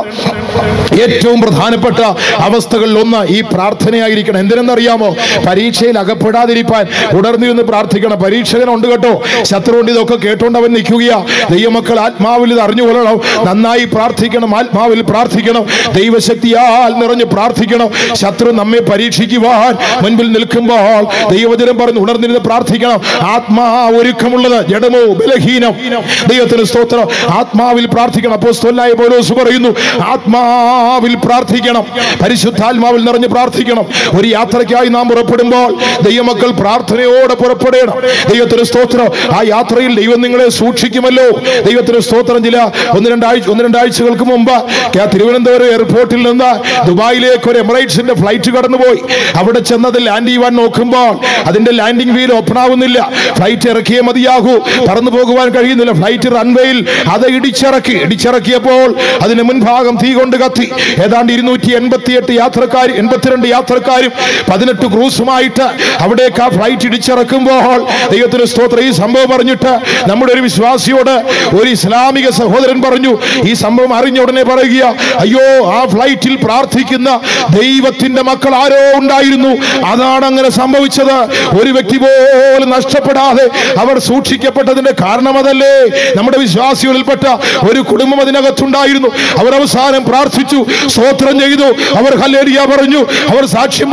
ഏറ്റവും പ്രധാനപ്പെട്ട അവസ്ഥകളിൽ ഒന്ന് ഈ പ്രാർത്ഥനയായിരിക്കണം എന്തിനെന്നറിയാമോ പരീക്ഷയിൽ അകപ്പെടാതിരിക്കാൻ ഉണർന്നിരുന്ന് പ്രാർത്ഥിക്കണം പരീക്ഷകനുണ്ട് കേട്ടോ ശത്രുണ്ട് ഇതൊക്കെ കേട്ടോണ്ട് അവൻ നിൽക്കുകയാ ദൈവമക്കൾ ആത്മാവിൽ ഇത് അറിഞ്ഞുകൊള്ളണം നന്നായി പ്രാർത്ഥിക്കണം ആത്മാവിൽ പ്രാർത്ഥിക്കണം ദൈവശക്തിയാൽ നിറഞ്ഞ് പ്രാർത്ഥിക്കണം ശത്രു നമ്മെ പരീക്ഷിക്കുവാൻ മുൻപിൽ നിൽക്കുമ്പോൾ ദൈവജനം പറഞ്ഞു ഉണർന്നിരുന്ന് പ്രാർത്ഥിക്കണം ആത്മാ ഒരുക്കമുള്ളത് ജഡമോ ബലഹീനം ദൈവത്തിന് സ്തോത്രം ആത്മാവിൽ പ്രാർത്ഥിക്കണം അപ്പോൾ സ്തൊല്ലായ പോലോസ് പറയുന്നു ആത്മാവിൽ പ്രാർത്ഥിക്കണം പരിശുദ്ധാത്മാവിൽ നിറഞ്ഞ് പ്രാർത്ഥിക്കണം ഒരു യാത്രയ്ക്കായി നാം പുറപ്പെടുമ്പോൾ ദൈവമക്കൾ പ്രാർത്ഥനയോടെ പുറപ്പെടണം ദൈവത്തിന് സ്തോത്രം ആ യാത്രയിൽ ദൈവം നിങ്ങളെ സൂക്ഷിക്കുമല്ലോ ദൈവത്തിന് സ്തോത്രം ചില ഒന്ന് രണ്ടാഴ്ച ഒന്ന് രണ്ടാഴ്ചകൾക്ക് മുമ്പ് ആ തിരുവനന്തപുരം എയർപോർട്ടിൽ നിന്ന് ദുബായിലേക്ക് ഒരു എമിറേറ്റ്സിന്റെ ഫ്ലൈറ്റ് കടന്നുപോയി അവിടെ ചെന്നത് ലാൻഡ് ചെയ്യുവാൻ നോക്കുമ്പോൾ അതിന്റെ ലാൻഡിംഗ് വീൽ ഓപ്പൺ ആവുന്നില്ല ഫ്ലൈറ്റ് ഇറക്കിയേ മതിയാകൂ പറന്നു പോകുവാൻ കഴിയുന്നില്ല ഫ്ലൈറ്റ് റൺവേയിൽ അത് ഇടിച്ചിറക്കി ഇടിച്ചിറക്കിയപ്പോൾ അതിന് മുൻഭാഗം തീ കൊണ്ട് കത്തി ഏതാണ്ട് ഇരുന്നൂറ്റി എൺപത്തി എട്ട് യാത്രക്കാർ എൺപത്തിരണ്ട് യാത്രക്കാരും പതിനെട്ട് ക്രൂസുമായിട്ട് അവിടേക്ക് ആ ഫ്ലൈറ്റ് ഇടിച്ചിറക്കുമ്പോൾ ദൈവത്തിന് സ്തോത്രം ഈ സംഭവം പറഞ്ഞിട്ട് നമ്മുടെ ഒരു വിശ്വാസിയോട് ഒരു ഇസ്ലാമിക സഹോദരൻ പറഞ്ഞു ഈ സംഭവം അറിഞ്ഞ ഉടനെ പറയുക അയ്യോ ആ ഫ്ലൈറ്റിൽ പ്രാർത്ഥിക്കുന്ന ദൈവത്തിന്റെ മക്കൾ ആരോ ഉണ്ടായിരുന്നു അതാണ് അങ്ങനെ സംഭവിച്ചത് ഒരു വ്യക്തി പോലും നഷ്ടപ്പെടാതെ അവർ സൂക്ഷിക്കപ്പെട്ടതിന്റെ കാരണം അതല്ലേ നമ്മുടെ വിശ്വാസികളിൽപ്പെട്ട ഒരു കുടുംബം അതിനകത്തുണ്ടായിരുന്നു അവർ അവസാനം പ്രാർത്ഥിച്ചു സ്തോത്രം ചെയ്തു അവർ ഹല്ലേലൂയ പറഞ്ഞു അവർ സാക്ഷ്യം പറയുക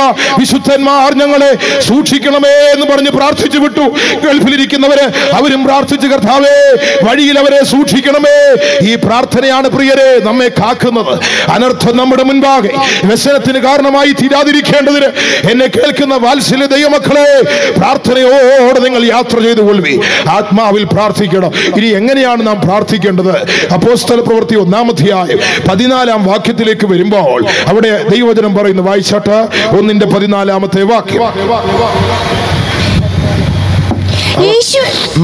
വിശുദ്ധന്മാർ ഞങ്ങളെ സൂക്ഷിക്കണമേ എന്ന് പറഞ്ഞ് പ്രാർത്ഥിച്ചു വിട്ടു ഗൾഫിലിരിക്കുന്നവര് അവരും പ്രാർത്ഥിച്ചു കർത്താവേ വഴിയിൽ അവരെ സൂക്ഷിക്കണമേ ഈ പ്രാർത്ഥനയാണ് പ്രിയരെ നമ്മെ കാക്കുന്നത് അനർത്ഥം നമ്മുടെ മുൻപാകെ വ്യസനത്തിന് കാരണമായി തീരാതിരിക്കേണ്ടതിന് എന്നെ കേൾക്കുന്ന വാത്സല്യ ദൈവമക്കളെ പ്രാർത്ഥനയോടെ നിങ്ങൾ യാത്ര ചെയ്തു കൊള്ളുവി ആത്മാവിൽ പ്രാർത്ഥിക്കണം ഇനി എങ്ങനെയാണ് നാം പ്രാർത്ഥിക്കേണ്ടത് അപ്പോസ്തല പ്രവൃത്തി ഒന്നാമധ്യായം പതിനാലാം വാക്യത്തിലേക്ക് വരുമ്പോൾ അവിടെ ദൈവവചനം പറയുന്നു വായിച്ചാട്ട് ഒന്നിന്റെ പതിനാലാമത്തെ വാക്യം യേശു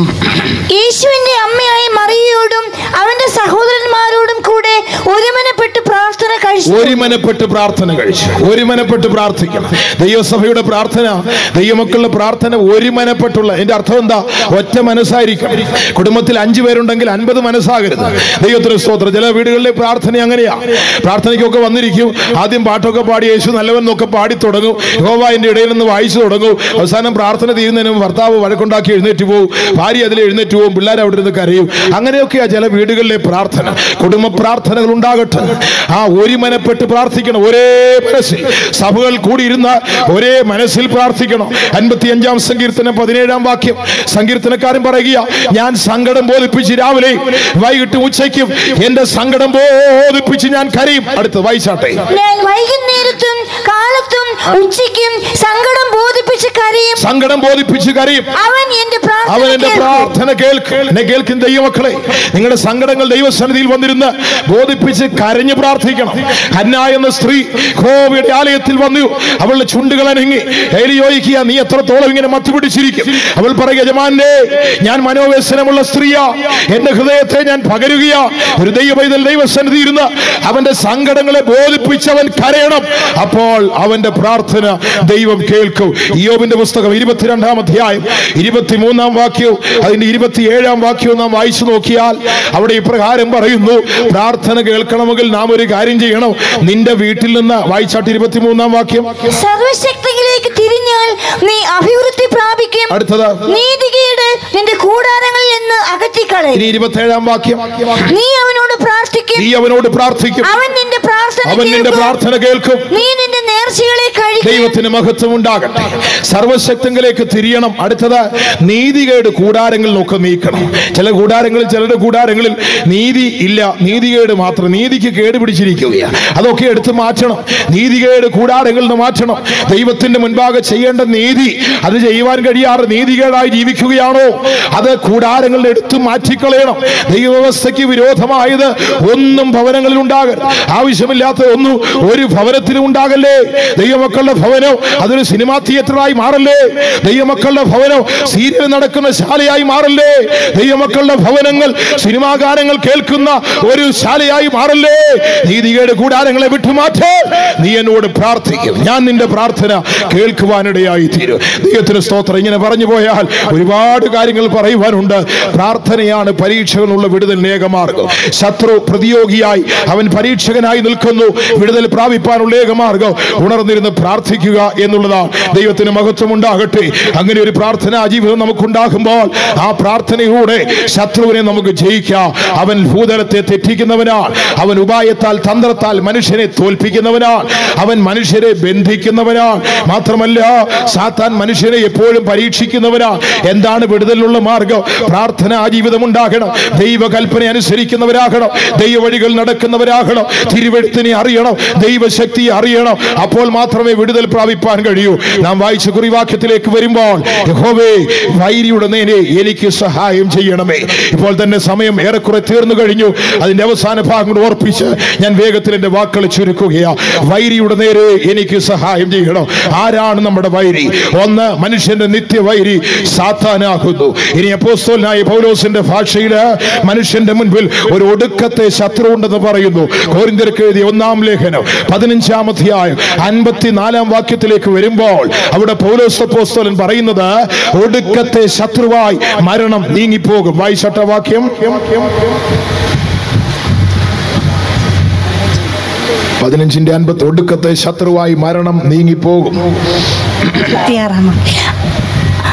യേശുവിന്റെ അമ്മയായ മറിയയോടും അവന്റെ സഹോദരന്മാരോടും കൂടെ ഒരുമനപ്പെട്ട് പ്രാർത്ഥന കഴിച്ചു ഒരുമനപ്പെട്ട് പ്രാർത്ഥന കഴിച്ചു ഒരുമനപ്പെട്ട് പ്രാർത്ഥിക്കണം ദൈവസഭയുടെ പ്രാർത്ഥന ദൈവമക്കളുടെ പ്രാർത്ഥന ഒരുമനപ്പെട്ടുള്ള എന്റെ അർത്ഥം എന്താ ഒറ്റ മനസ്സായിരിക്കണം കുടുംബത്തിൽ അഞ്ചു പേരുണ്ടെങ്കിൽ അൻപത് മനസ്സാകരുത് ദൈവത്തിന് സ്തോത്രം ചില വീടുകളിലെ പ്രാർത്ഥന അങ്ങനെയാ പ്രാർത്ഥനയ്ക്കൊക്കെ വന്നിരിക്കും ആദ്യം പാട്ടൊക്കെ പാടി യേശു നല്ലവൻ എന്നൊക്കെ പാടി തുടങ്ങും യഹോവ എന്റെ ഇടയിൽ നിന്ന് വായിച്ചു തുടങ്ങും അവസാനം പ്രാർത്ഥന തീരുന്നതിന് മുമ്പ് ഭർത്താവ് വഴക്കുണ്ടാക്കി എഴുന്നേറ്റ് പോകും ഭാര്യ അതിൽ എഴുന്നേറ്റ് പോകും പിള്ളേർ അവിടെ ഇരുന്ന് കരയും അങ്ങനെയൊക്കെയാ ചില വീടുകളിലെ പ്രാർത്ഥന കുടുംബ പ്രാർത്ഥനകൾ ഉണ്ടാകട്ടെ ആ ഒരുമനപ്പെട്ട് പ്രാർത്ഥിക്കണം ഒരേ മനസ്സിൽ സഭകൾ കൂടിയിരുന്ന ഒരേ മനസ്സിൽ പ്രാർത്ഥിക്കണം അൻപത്തി അഞ്ചാം സങ്കീർത്തനം പതിനേഴാം വാക്യം സങ്കീർത്തനക്കാരൻ പറയുക ഞാൻ സങ്കടം ബോധിപ്പിച്ച് രാവിലെ വൈകിട്ട് ഉച്ചയ്ക്കും എന്റെ സങ്കടം ബോധിപ്പിച്ച് ഞാൻ കരയും അടുത്ത് വായിച്ചാട്ടെ ഞാൻ വൈകുന്നേരത്തും കാലത്തും ഉച്ചയ്ക്കും സങ്കടം ബോധിപ്പിച്ച് കരയും സങ്കടം ബോധിപ്പിച്ച് കരയും അവൻ എന്റെ അവൻ എന്റെ പ്രാർത്ഥന കേൾക്കും. പ്രാർത്ഥന കേൾക്ക് എന്നെ കേൾക്കും ദൈവമക്കളെ നിങ്ങളുടെ സങ്കടങ്ങൾ ദൈവസന്നിധിയിൽ വന്നിരുന്ന് ബോധിപ്പിച്ച് കരഞ്ഞു പ്രാർത്ഥിക്കണം ഹന്ന എന്ന സ്ത്രീ യഹോവയുടെ ആലയത്തിൽ വന്നു അവളുടെ ചുണ്ടുകൾ അനങ്ങി ഏലിയോയിക്കുക നീ എത്രത്തോളം ഇങ്ങനെ മത്തുപിടിച്ചിരിക്കും അവൾ പറയുക യജമാനെ ഞാൻ മനോവ്യസനമുള്ള സ്ത്രീയാ എന്റെ ഹൃദയത്തെ ഞാൻ പകരുകയാ ഒരു ദൈവപൈതൽ ദൈവസന്നിധി ഇരുന്ന് അവന്റെ സങ്കടങ്ങളെ ബോധിപ്പിച്ചവൻ കരയണം അപ്പോൾ അവന്റെ പ്രാർത്ഥന ദൈവം കേൾക്കും യോബിന്റെ പുസ്തകം ഇരുപത്തിരണ്ടാം അധ്യായം ഇരുപത്തിമൂന്നാം വാക്യവും അതിന്റെ ഇരുപത്തിയേഴാം വാക്യവും നാം വായിച്ചു നോക്കിയാൽ അവിടെ ഇപ്രകാരം പറയുന്നു പ്രാർത്ഥന കേൾക്കണമെങ്കിൽ നാം ഒരു കാര്യം ചെയ്യണം നിന്റെ വീട്ടിൽ നിന്ന് വായിച്ചാട്ട് ഇരുപത്തിമൂന്നാം വാക്യം സർവശക്തിയിലേക്ക് തിരിഞ്ഞാൽ നീ അഭിവൃദ്ധി പ്രാപിക്കും അടുത്തത് നീതികേട് നിന്റെ കൂടാരങ്ങളിൽ നിന്ന് അകറ്റിക്കളയും ഇനി ഇരുപത്തേഴാം വാക്യം നീ അവനോട് പ്രാർത്ഥിക്കും നീ അവനോട് പ്രാർത്ഥിക്കും അവൻ നിന്റെ പ്രാർത്ഥന അവൻ നിന്റെ കേൾക്കും. പ്രാർത്ഥന കേൾക്കും നീ നിന്റെ നേർച്ചകളെ കഴിക്കും ദൈവത്തിന് മഹത്വം ഉണ്ടാകട്ടെ സർവശക്തങ്ങളിലേക്ക് തിരിയണം അടുത്തത് നീതികേട് കൂടാരങ്ങളിലൊക്കെ നീക്കണം ചില കൂടാരങ്ങളിൽ ചിലരുടെ കൂടാരങ്ങളിൽ നീതി ഇല്ല നീതികേട് മാത്രം നീതിക്ക് കേട് പിടിച്ചിരിക്കുകയാണ് അതൊക്കെ എടുത്ത് മാറ്റണം നീതികേട് കൂടാരങ്ങളിൽ നിന്ന് മാറ്റണം ദൈവത്തിന്റെ മുൻപാകെ ചെയ്യേണ്ട നീതി അത് ചെയ്യുവാൻ കഴിയാറ് നീതികേടായി ജീവിക്കുകയാണോ അത് കൂടാരങ്ങളിൽ എടുത്ത് മാറ്റിക്കളയണം ദൈവവ്യവസ്ഥയ്ക്ക് വിരോധമായത് ഒന്നും ഭവനങ്ങളിൽ ഉണ്ടാകരുത് ആവശ്യമില്ലാത്ത ഒന്നും ഒരു ഭവനത്തിലും ഉണ്ടാകല്ലേ ദൈവമക്കളുടെ ഭവനോ അതൊരു സിനിമാ തിയേറ്ററായി മാറല്ലേ ദൈവമക്കളുടെ ഭവനോ സീരിയൽ നടക്കുന്ന ശാലയായി മാറല്ലേ ദൈവമക്കളുടെ ഭവനങ്ങൾ സിനിമാ ഗാനങ്ങൾ കേൾക്കുന്ന ഒരു ശാലയായി മാറല്ലേ നീതികേട് കൂടാരങ്ങളെ വിട്ടുമാറ്റ് നീ എന്നോട് പ്രാർത്ഥിക്കും ഞാൻ നിന്റെ പ്രാർത്ഥന കേൾക്കുവാനിടയായി തീരും ദൈവത്തിന് സ്തോത്രം ഇങ്ങനെ പറഞ്ഞു പോയാൽ ഒരുപാട് കാര്യങ്ങൾ പറയുവാനുണ്ട് പ്രാർത്ഥനയാണ് പരീക്ഷകളുള്ള വിടുതൽ ഏകമാർഗം ശത്രു പ്രതിയോഗിയായി അവൻ പരീക്ഷകനായി നിൽക്കുന്നു വിടുതൽ പ്രാപിപ്പാനുള്ള ഏകമാർഗം ഉണർന്നിരുന്ന് പ്രാർത്ഥിക്കുക എന്നുള്ളതാണ് ദൈവത്തിന് മഹത്വം ഉണ്ടാകട്ടെ അങ്ങനെ ഒരു പ്രാർത്ഥനാ ജീവിതം നമുക്കുണ്ടാകുമ്പോൾ ആ പ്രാർത്ഥനയിലൂടെ ശത്രുവിനെ നമുക്ക് ജയിക്കാം അവൻ ഭൂതലത്തെ തെറ്റിക്കുന്നവനാണ് അവൻ ഉപായത്താൽ തന്ത്രത്താൽ മനുഷ്യനെ തോൽപ്പിക്കുന്നവനാണ് അവൻ മനുഷ്യരെ ബന്ധിക്കുന്നവനാണ് മാത്രമല്ല സാത്താൻ മനുഷ്യനെ എപ്പോഴും പരീക്ഷിക്കുന്നവനാണ് എന്താണ് വിടുതലിനുള്ള മാർഗം പ്രാർത്ഥനാ ജീവിതം ഉണ്ടാകണം ദൈവകൽപ്പന അനുസരിക്കുന്നവരാകണം ദൈവവഴികൾ നടക്കുന്നവരാകണം തിരുവെഴുത്തിനെ അറിയണം ദൈവശക്തിയെ അറിയണം അപ്പോൾ മാത്രമേ വിടുതൽ പ്രാപിപ്പാൻ കഴിയൂ നാം വായിച്ച കുറിവാക്യത്തിലേക്ക് വരുമ്പോൾ യഹോവേ വൈരിയുടെ നേരെ എനിക്ക് സഹായം ചെയ്യണമേ ഇപ്പോൾ തന്നെ സമയം ഏറെക്കുറെ തീർന്നു കഴിഞ്ഞു അതിന്റെ അവസാന ഭാഗം കൂടെ ഓർപ്പിച്ച് ഞാൻ വേഗത്തിൽ എന്റെ വാക്കുകൾ ചുരുക്കുകയാ വൈരിയുടെ നേരെ എനിക്ക് സഹായം ചെയ്യണം ആരാണ് നമ്മുടെ വൈരി ഒന്ന് മനുഷ്യന്റെ നിത്യവൈരി സാത്താനാകുന്നു ഇനി അപ്പോസ്തലനായ പൗലോസിന്റെ ഭാഷയില് മനുഷ്യന്റെ മുൻപിൽ ഒരു ഒടുക്കത്തെ ശത്രു ഉണ്ടെന്ന് പറയുന്നു കോരിന്തിർക്ക് എഴുതിയ ഒന്നാം ലേഖനം പതിനഞ്ചാം അധ്യായം അൻപത്തിനാലാം വാക്യത്തിലേക്ക് വരുമ്പോൾ അവിടെ പൗലോസ് അപ്പോസ്തലൻ പറയുന്നത് ഒടുക്കത്തെ ശത്രുവായി മരണം നീങ്ങിപ്പോകും വായിച്ചട്ട വാക്യം പതിനഞ്ചിന്റെ അൻപത്തി ഒടുക്കത്തെ ശത്രുവായി മരണം നീങ്ങിപ്പോകും ഇരുപത്തിയാറാം അവൻ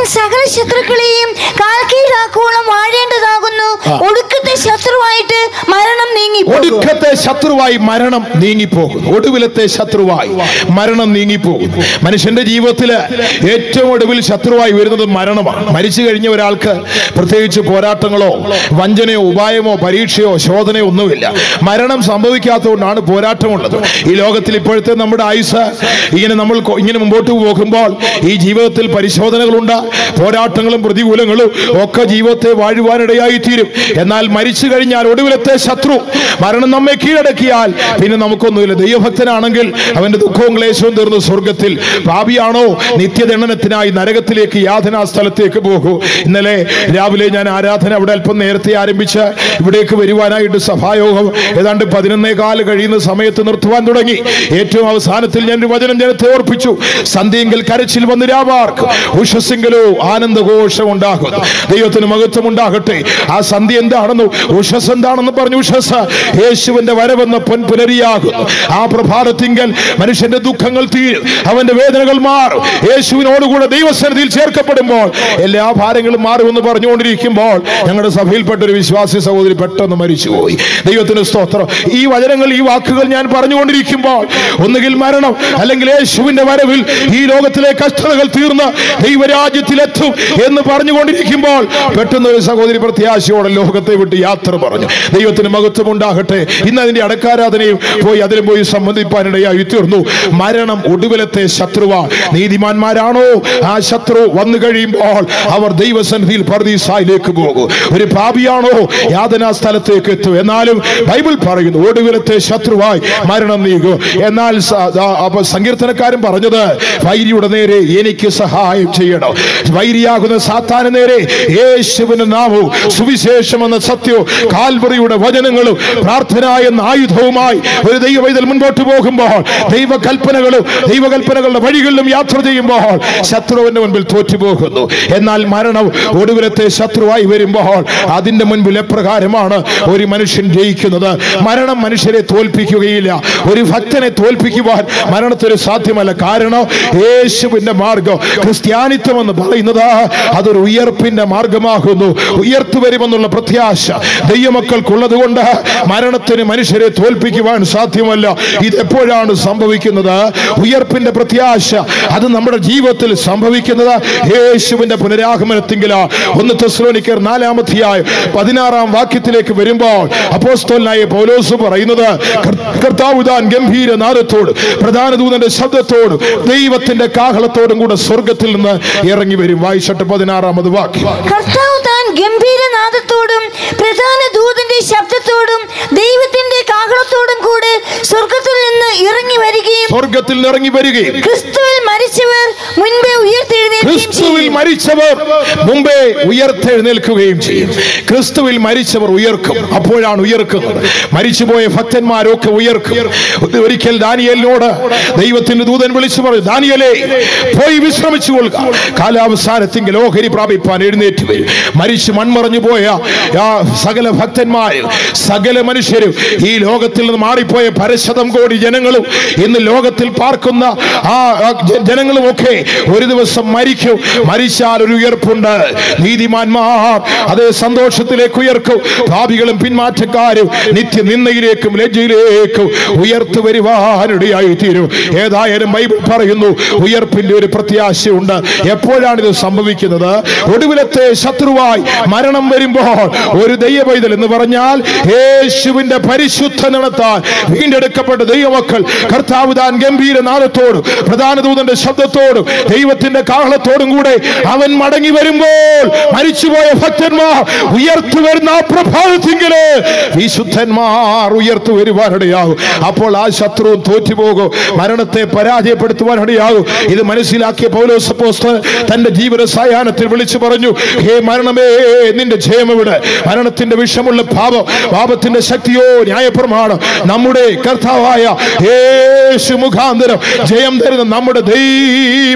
സകല ശത്രുക്കളെയും കാൽക്കീഴാക്കോളം വാഴേണ്ടതാകുന്നു ആ. ഒടുക്കത്തെ ശത്രുവായിട്ട് മരണം നീങ്ങി ഒടുക്കത്തെ ശത്രുവായി മരണം നീങ്ങിപ്പോകുന്നു ഒടുവിലത്തെ ശത്രുവായി മരണം നീങ്ങിപ്പോകുന്നു മനുഷ്യന്റെ ജീവിതത്തില് ഏറ്റവും ഒടുവിൽ ശത്രുവായി വരുന്നത് മരണമാണ് മരിച്ചു കഴിഞ്ഞ ഒരാൾക്ക് പ്രത്യേകിച്ച് പോരാട്ടങ്ങളോ വഞ്ചനയോ ഉപായമോ പരീക്ഷയോ ശോധനയോ ഒന്നുമില്ല മരണം സംഭവിക്കാത്തതുകൊണ്ടാണ് പോരാട്ടമുള്ളത് ഈ ലോകത്തിൽ ഇപ്പോഴത്തെ നമ്മുടെ ആയുസ് ഇങ്ങനെ നമ്മൾ കൊ- ഇങ്ങനെ മുമ്പോട്ട് പോകുമ്പോൾ ഈ ജീവിതത്തിൽ പരിശോധനകളുണ്ട് പോരാട്ടങ്ങളും പ്രതികൂലങ്ങളും ഒക്കെ ജീവിതത്തെ വാഴുവാനിടയായി തീരും എന്നാൽ മരിച്ചു കഴിഞ്ഞാൽ ഒടുവിലത്തെ ശത്രു മരണം നമ്മെ കീഴടക്കിയാൽ പിന്നെ നമുക്കൊന്നുമില്ല ദൈവഭക്തനാണെങ്കിൽ അവന്റെ ദുഃഖവും ക്ലേശവും തീർന്ന് സ്വർഗത്തിൽ ഭാവിയാണോ നിത്യദണ്ഡനത്തിനായി നരകത്തിലേക്ക് യാതനാ സ്ഥലത്തേക്ക് പോകൂ ഇന്നലെ രാവിലെ ഞാൻ ആരാധന അവിടെ അല്പം നേരത്തെ ആരംഭിച്ച് ഇവിടേക്ക് വരുവാനായിട്ട് സഭായോഗം ഏതാണ്ട് പതിനൊന്നേ കാല് കഴിയുന്ന സമയത്ത് നിർത്തുവാൻ തുടങ്ങി ഏറ്റവും അവസാനത്തിൽ ഞാൻ ഒരു വചനം ജനത്തെ ഓർപ്പിച്ചു സന്ധ്യയെങ്കിൽ കരച്ചിൽ വന്ന് രാവാർക്ക് ഉഷസ്സെങ്കിലോ ആനന്ദഘോഷം ഉണ്ടാകുന്നു ദൈവത്തിന് മഹത്വം ഉണ്ടാകട്ടെ ആ സന്ധ്യ എന്താണെന്ന് ഉഷസ് എന്താണെന്ന് പറഞ്ഞു ഉഷസ് യേശുവിന്റെ വരവെന്ന പൊൻപുലരിയാകുന്നു ആ പ്രഭാതത്തിങ്കൽ മനുഷ്യന്റെ ദുഃഖങ്ങൾ തീരും അവന്റെ വേദനകൾ മാറും യേശുവിനോടുകൂടെ ദൈവസന്നിധിയിൽ ചേർക്കപ്പെടുമ്പോൾ എല്ലാ ഭാരങ്ങളും മാറുമെന്ന് പറഞ്ഞുകൊണ്ടിരിക്കുമ്പോൾ ഞങ്ങളുടെ സഭയിൽപ്പെട്ട ഒരു വിശ്വാസി സഹോദരി പെട്ടെന്ന് മരിച്ചുപോയി ദൈവത്തിന് സ്തോത്രം ഈ വചനങ്ങൾ ഈ വാക്കുകൾ ഞാൻ പറഞ്ഞുകൊണ്ടിരിക്കുമ്പോൾ ഒന്നുകിൽ മരണം അല്ലെങ്കിൽ യേശുവിന്റെ വരവിൽ ഈ ലോകത്തിലെ കഷ്ടതകൾ തീർന്ന് ദൈവരാജ്യത്തിലെത്തും എന്ന് പറഞ്ഞുകൊണ്ടിരിക്കുമ്പോൾ പെട്ടെന്ന് ഒരു സഹോദരി പ്രത്യാശയോടെ ലോകത്തെ വിട്ട് യാത്ര പറഞ്ഞു ദൈവത്തിന് മഹത്വം ഉണ്ടാകട്ടെ ഇന്ന് അതിന്റെ അടക്കാരാധനയും പോയി അതിലും പോയി സംബന്ധിപ്പാനിടയായി തീർന്നു മരണം ഒടുവിലത്തെ ശത്രുവാ നീതിമാന്മാരാണോ ആ ശത്രു വന്നു കഴിയുമ്പോൾ അവർ ദൈവസന്നിധിയിൽ പർദീസായിലേക്ക് പോകും ഒരു പാപിയാണോ യാതനാ സ്ഥലത്തേക്ക് എത്തും എന്നാലും ബൈബിൾ പറയുന്നു ഒടുവിലത്തെ ശത്രുവായി മരണം നീങ്ങും എന്നാൽ സ- ആ, അപ്പൊ സങ്കീർത്തനക്കാരൻ പറഞ്ഞത് വൈരിയുടെ നേരെ എനിക്ക് സഹായം ചെയ്യണം വൈരിയാകുന്ന സാത്താന നേരെ യേശുവിന്റെ നാമവും സുവിശേഷം എന്ന സത്യവും കാൽവറിയുടെ വചനങ്ങളും പ്രാർത്ഥന എന്ന ആയുധവുമായി ഒരു ദൈവവൈതൽ മുൻപോട്ട് പോകുമ്പോൾ ദൈവകൽപ്പനകളും ദൈവകൽപ്പനകളുടെ വഴികളിലും യാത്ര ചെയ്യുമ്പോൾ ശത്രുവിന്റെ മുൻപിൽ തോറ്റുപോകുന്നു എന്നാൽ മരണം ഒടുവിലത്തെ ശത്രുവായി വരുമ്പോൾ അതിന്റെ മുൻപിൽ എപ്രകാരമാണ് ഒരു മനുഷ്യൻ ജയിക്കുന്നത് മരണം മനുഷ്യരെ തോൽപ്പിക്കുകയില്ല ഒരു ഭക്തനെ തോൽപ്പിക്കുവാൻ മരണത്തിന് സാധ്യമല്ല കാരണം യേശുവിന്റെ മാർഗം ക്രിസ്ത്യാനിത്വം എന്ന് പറയുന്നത് അതൊരു ഉയർപ്പിന്റെ മാർഗമാകുന്നു ഉയർത്തു വരുമെന്നുള്ള പ്രത്യാശ ദൈവമക്കൾക്കുള്ളത് കൊണ്ട് മരണത്തിന് മനുഷ്യരെ തോൽപ്പിക്കുവാൻ സാധ്യമല്ല ഇതെപ്പോഴാണ് സംഭവിക്കുന്നത് ഉയർപ്പിന്റെ പ്രത്യാശ അത് നമ്മുടെ ജീവിതത്തിൽ സംഭവിക്കുന്നത് യേശുവിന്റെ പുനരാഗമനത്തിങ്കിലാ ഒന്ന് തെസ്ലോനിക്കർ നാലാമധ്യായ പതിനാറാം വാക്യത്തിലേക്ക് വരുമ്പോൾ അപ്പോസ്തോലനായ പൗലോസ് പറയുന്നത് കർ- കർത്താവ് താൻ ഗംഭീര നാദത്തോട് പ്രധാന ദൂതന്റെ ശബ്ദത്തോടും ദൈവത്തിന്റെ കാഹളത്തോടും കൂടെ സ്വർഗത്തിൽ നിന്ന് ഇറങ്ങി വരും വായിച്ചട്ട് പതിനാറാമത് വാക്യം കർത്താവ് താൻ ഗംഭീരനാദത്തോടും പ്രധാന ദൂതന്റെ ശബ്ദത്തോടും ദൈവത്തിന്റെ കാഹളത്തോടും കൂടെ സ്വർഗത്തിൽ നിന്ന് ഇറങ്ങി വരികയും സ്വർഗത്തിൽ നിന്ന് ഇറങ്ങി വരികയും ക്രിസ്തുവിൽ മരിച്ചവർ മുൻപേ ഉയർത്തെഴുന്നേൽക്കുകയും ക്രിസ്തുവിൽ ചെയ്യും മരിച്ചവർ മുമ്പേ ഉയർത്തെഴുന്നേൽക്കുകയും ചെയ്യും ക്രിസ്തുവിൽ മരിച്ചവർ ഉയർക്കും അപ്പോഴാണ് ഉയർക്കുന്നത് മരിച്ചുപോയ ഭക്തന്മാരൊക്കെ ഉയർക്കും ഒരിക്കൽ ദാനിയലിനോട് ദൈവത്തിന്റെ ദൂതൻ വിളിച്ചു പറഞ്ഞു ദാനിയലേ പോയി വിശ്രമിച്ചു കൊള്ളുക കാലാവസാനത്തിങ്കിൽ ഓഹരി പ്രാപിപ്പാൻ എഴുന്നേറ്റ് വരും മരിച്ച് മൺമറഞ്ഞു പോയ ആ സകല ഭക്തന്മാരും സകല മനുഷ്യരും ഈ ലോകത്തിൽ നിന്ന് മാറിപ്പോയ പരശതം കോടി ജനങ്ങളും ഇന്ന് ലോകത്തിൽ പാർക്കുന്ന ആ ആ ജ- ജനങ്ങളുമൊക്കെ ഒരു ദിവസം മരിക്കും മരിച്ചാൽ ഒരു ഉയർപ്പുണ്ട് നീതിമാന്മാർ അതേ സന്തോഷത്തിലേക്ക് ഉയർക്കും ഭാവികളും പിന്മാറ്റക്കാരും നിത്യ നിന്നയിലേക്കും ലജ്ജയിലേക്കും ഉയർത്തു വരുവാനിടയായി തീരും ഏതായാലും ബൈബിൾ പറയുന്നു ഉയർപ്പിന്റെ ഒരു പ്രത്യാശയുണ്ട് എപ്പോഴാണ് ഇത് സംഭവിക്കുന്നത് ഒടുവിലത്തെ ശത്രുവായി മരണം വരുമ്പോൾ ഒരു ദൈവവൈതൽ എന്ന് പറഞ്ഞാൽ യേശുവിന്റെ പരിശുദ്ധ നടത്താൻ വീണ്ടെടുക്കപ്പെട്ട ദൈവമക്കൾ കർത്താവ് താൻ ഗംഭീര നാദത്തോടും പ്രധാന ദൂതന്റെ ശബ്ദത്തോടും ദൈവത്തിന്റെ കാഹളത്തോടും കൂടെ അവൻ മടങ്ങി വരുമ്പോൾ മരിച്ചുപോയ ഭക്തന്മാർ ഉയർത്തു വരുന്ന ആ പ്രഭാതത്തിങ്കില് വിശുദ്ധന്മാർ ഉയർത്തു വരുവാനിടയാകും അപ്പോൾ ആ ശത്രുവും തോറ്റുപോകും മരണത്തെ പരാജയപ്പെടുത്തുവാനിടയാകും ഇത് മനസ്സിലാക്കിയ പൗലോസ് അപ്പോസ്തലൻ തന്റെ ജീവിത സായാഹ്നത്തിൽ വിളിച്ചു പറഞ്ഞു ഹേ മരണമേ നിന്റെ ജയമെവിടെ മരണത്തിന്റെ വിഷമുള്ള പാപം പാപത്തിന്റെ ശക്തിയോ ന്യായപ്രമാണം നമ്മുടെ കർത്താവായ യേശു മുഖാന്തരം ജയം തരുന്ന നമ്മുടെ ദൈവ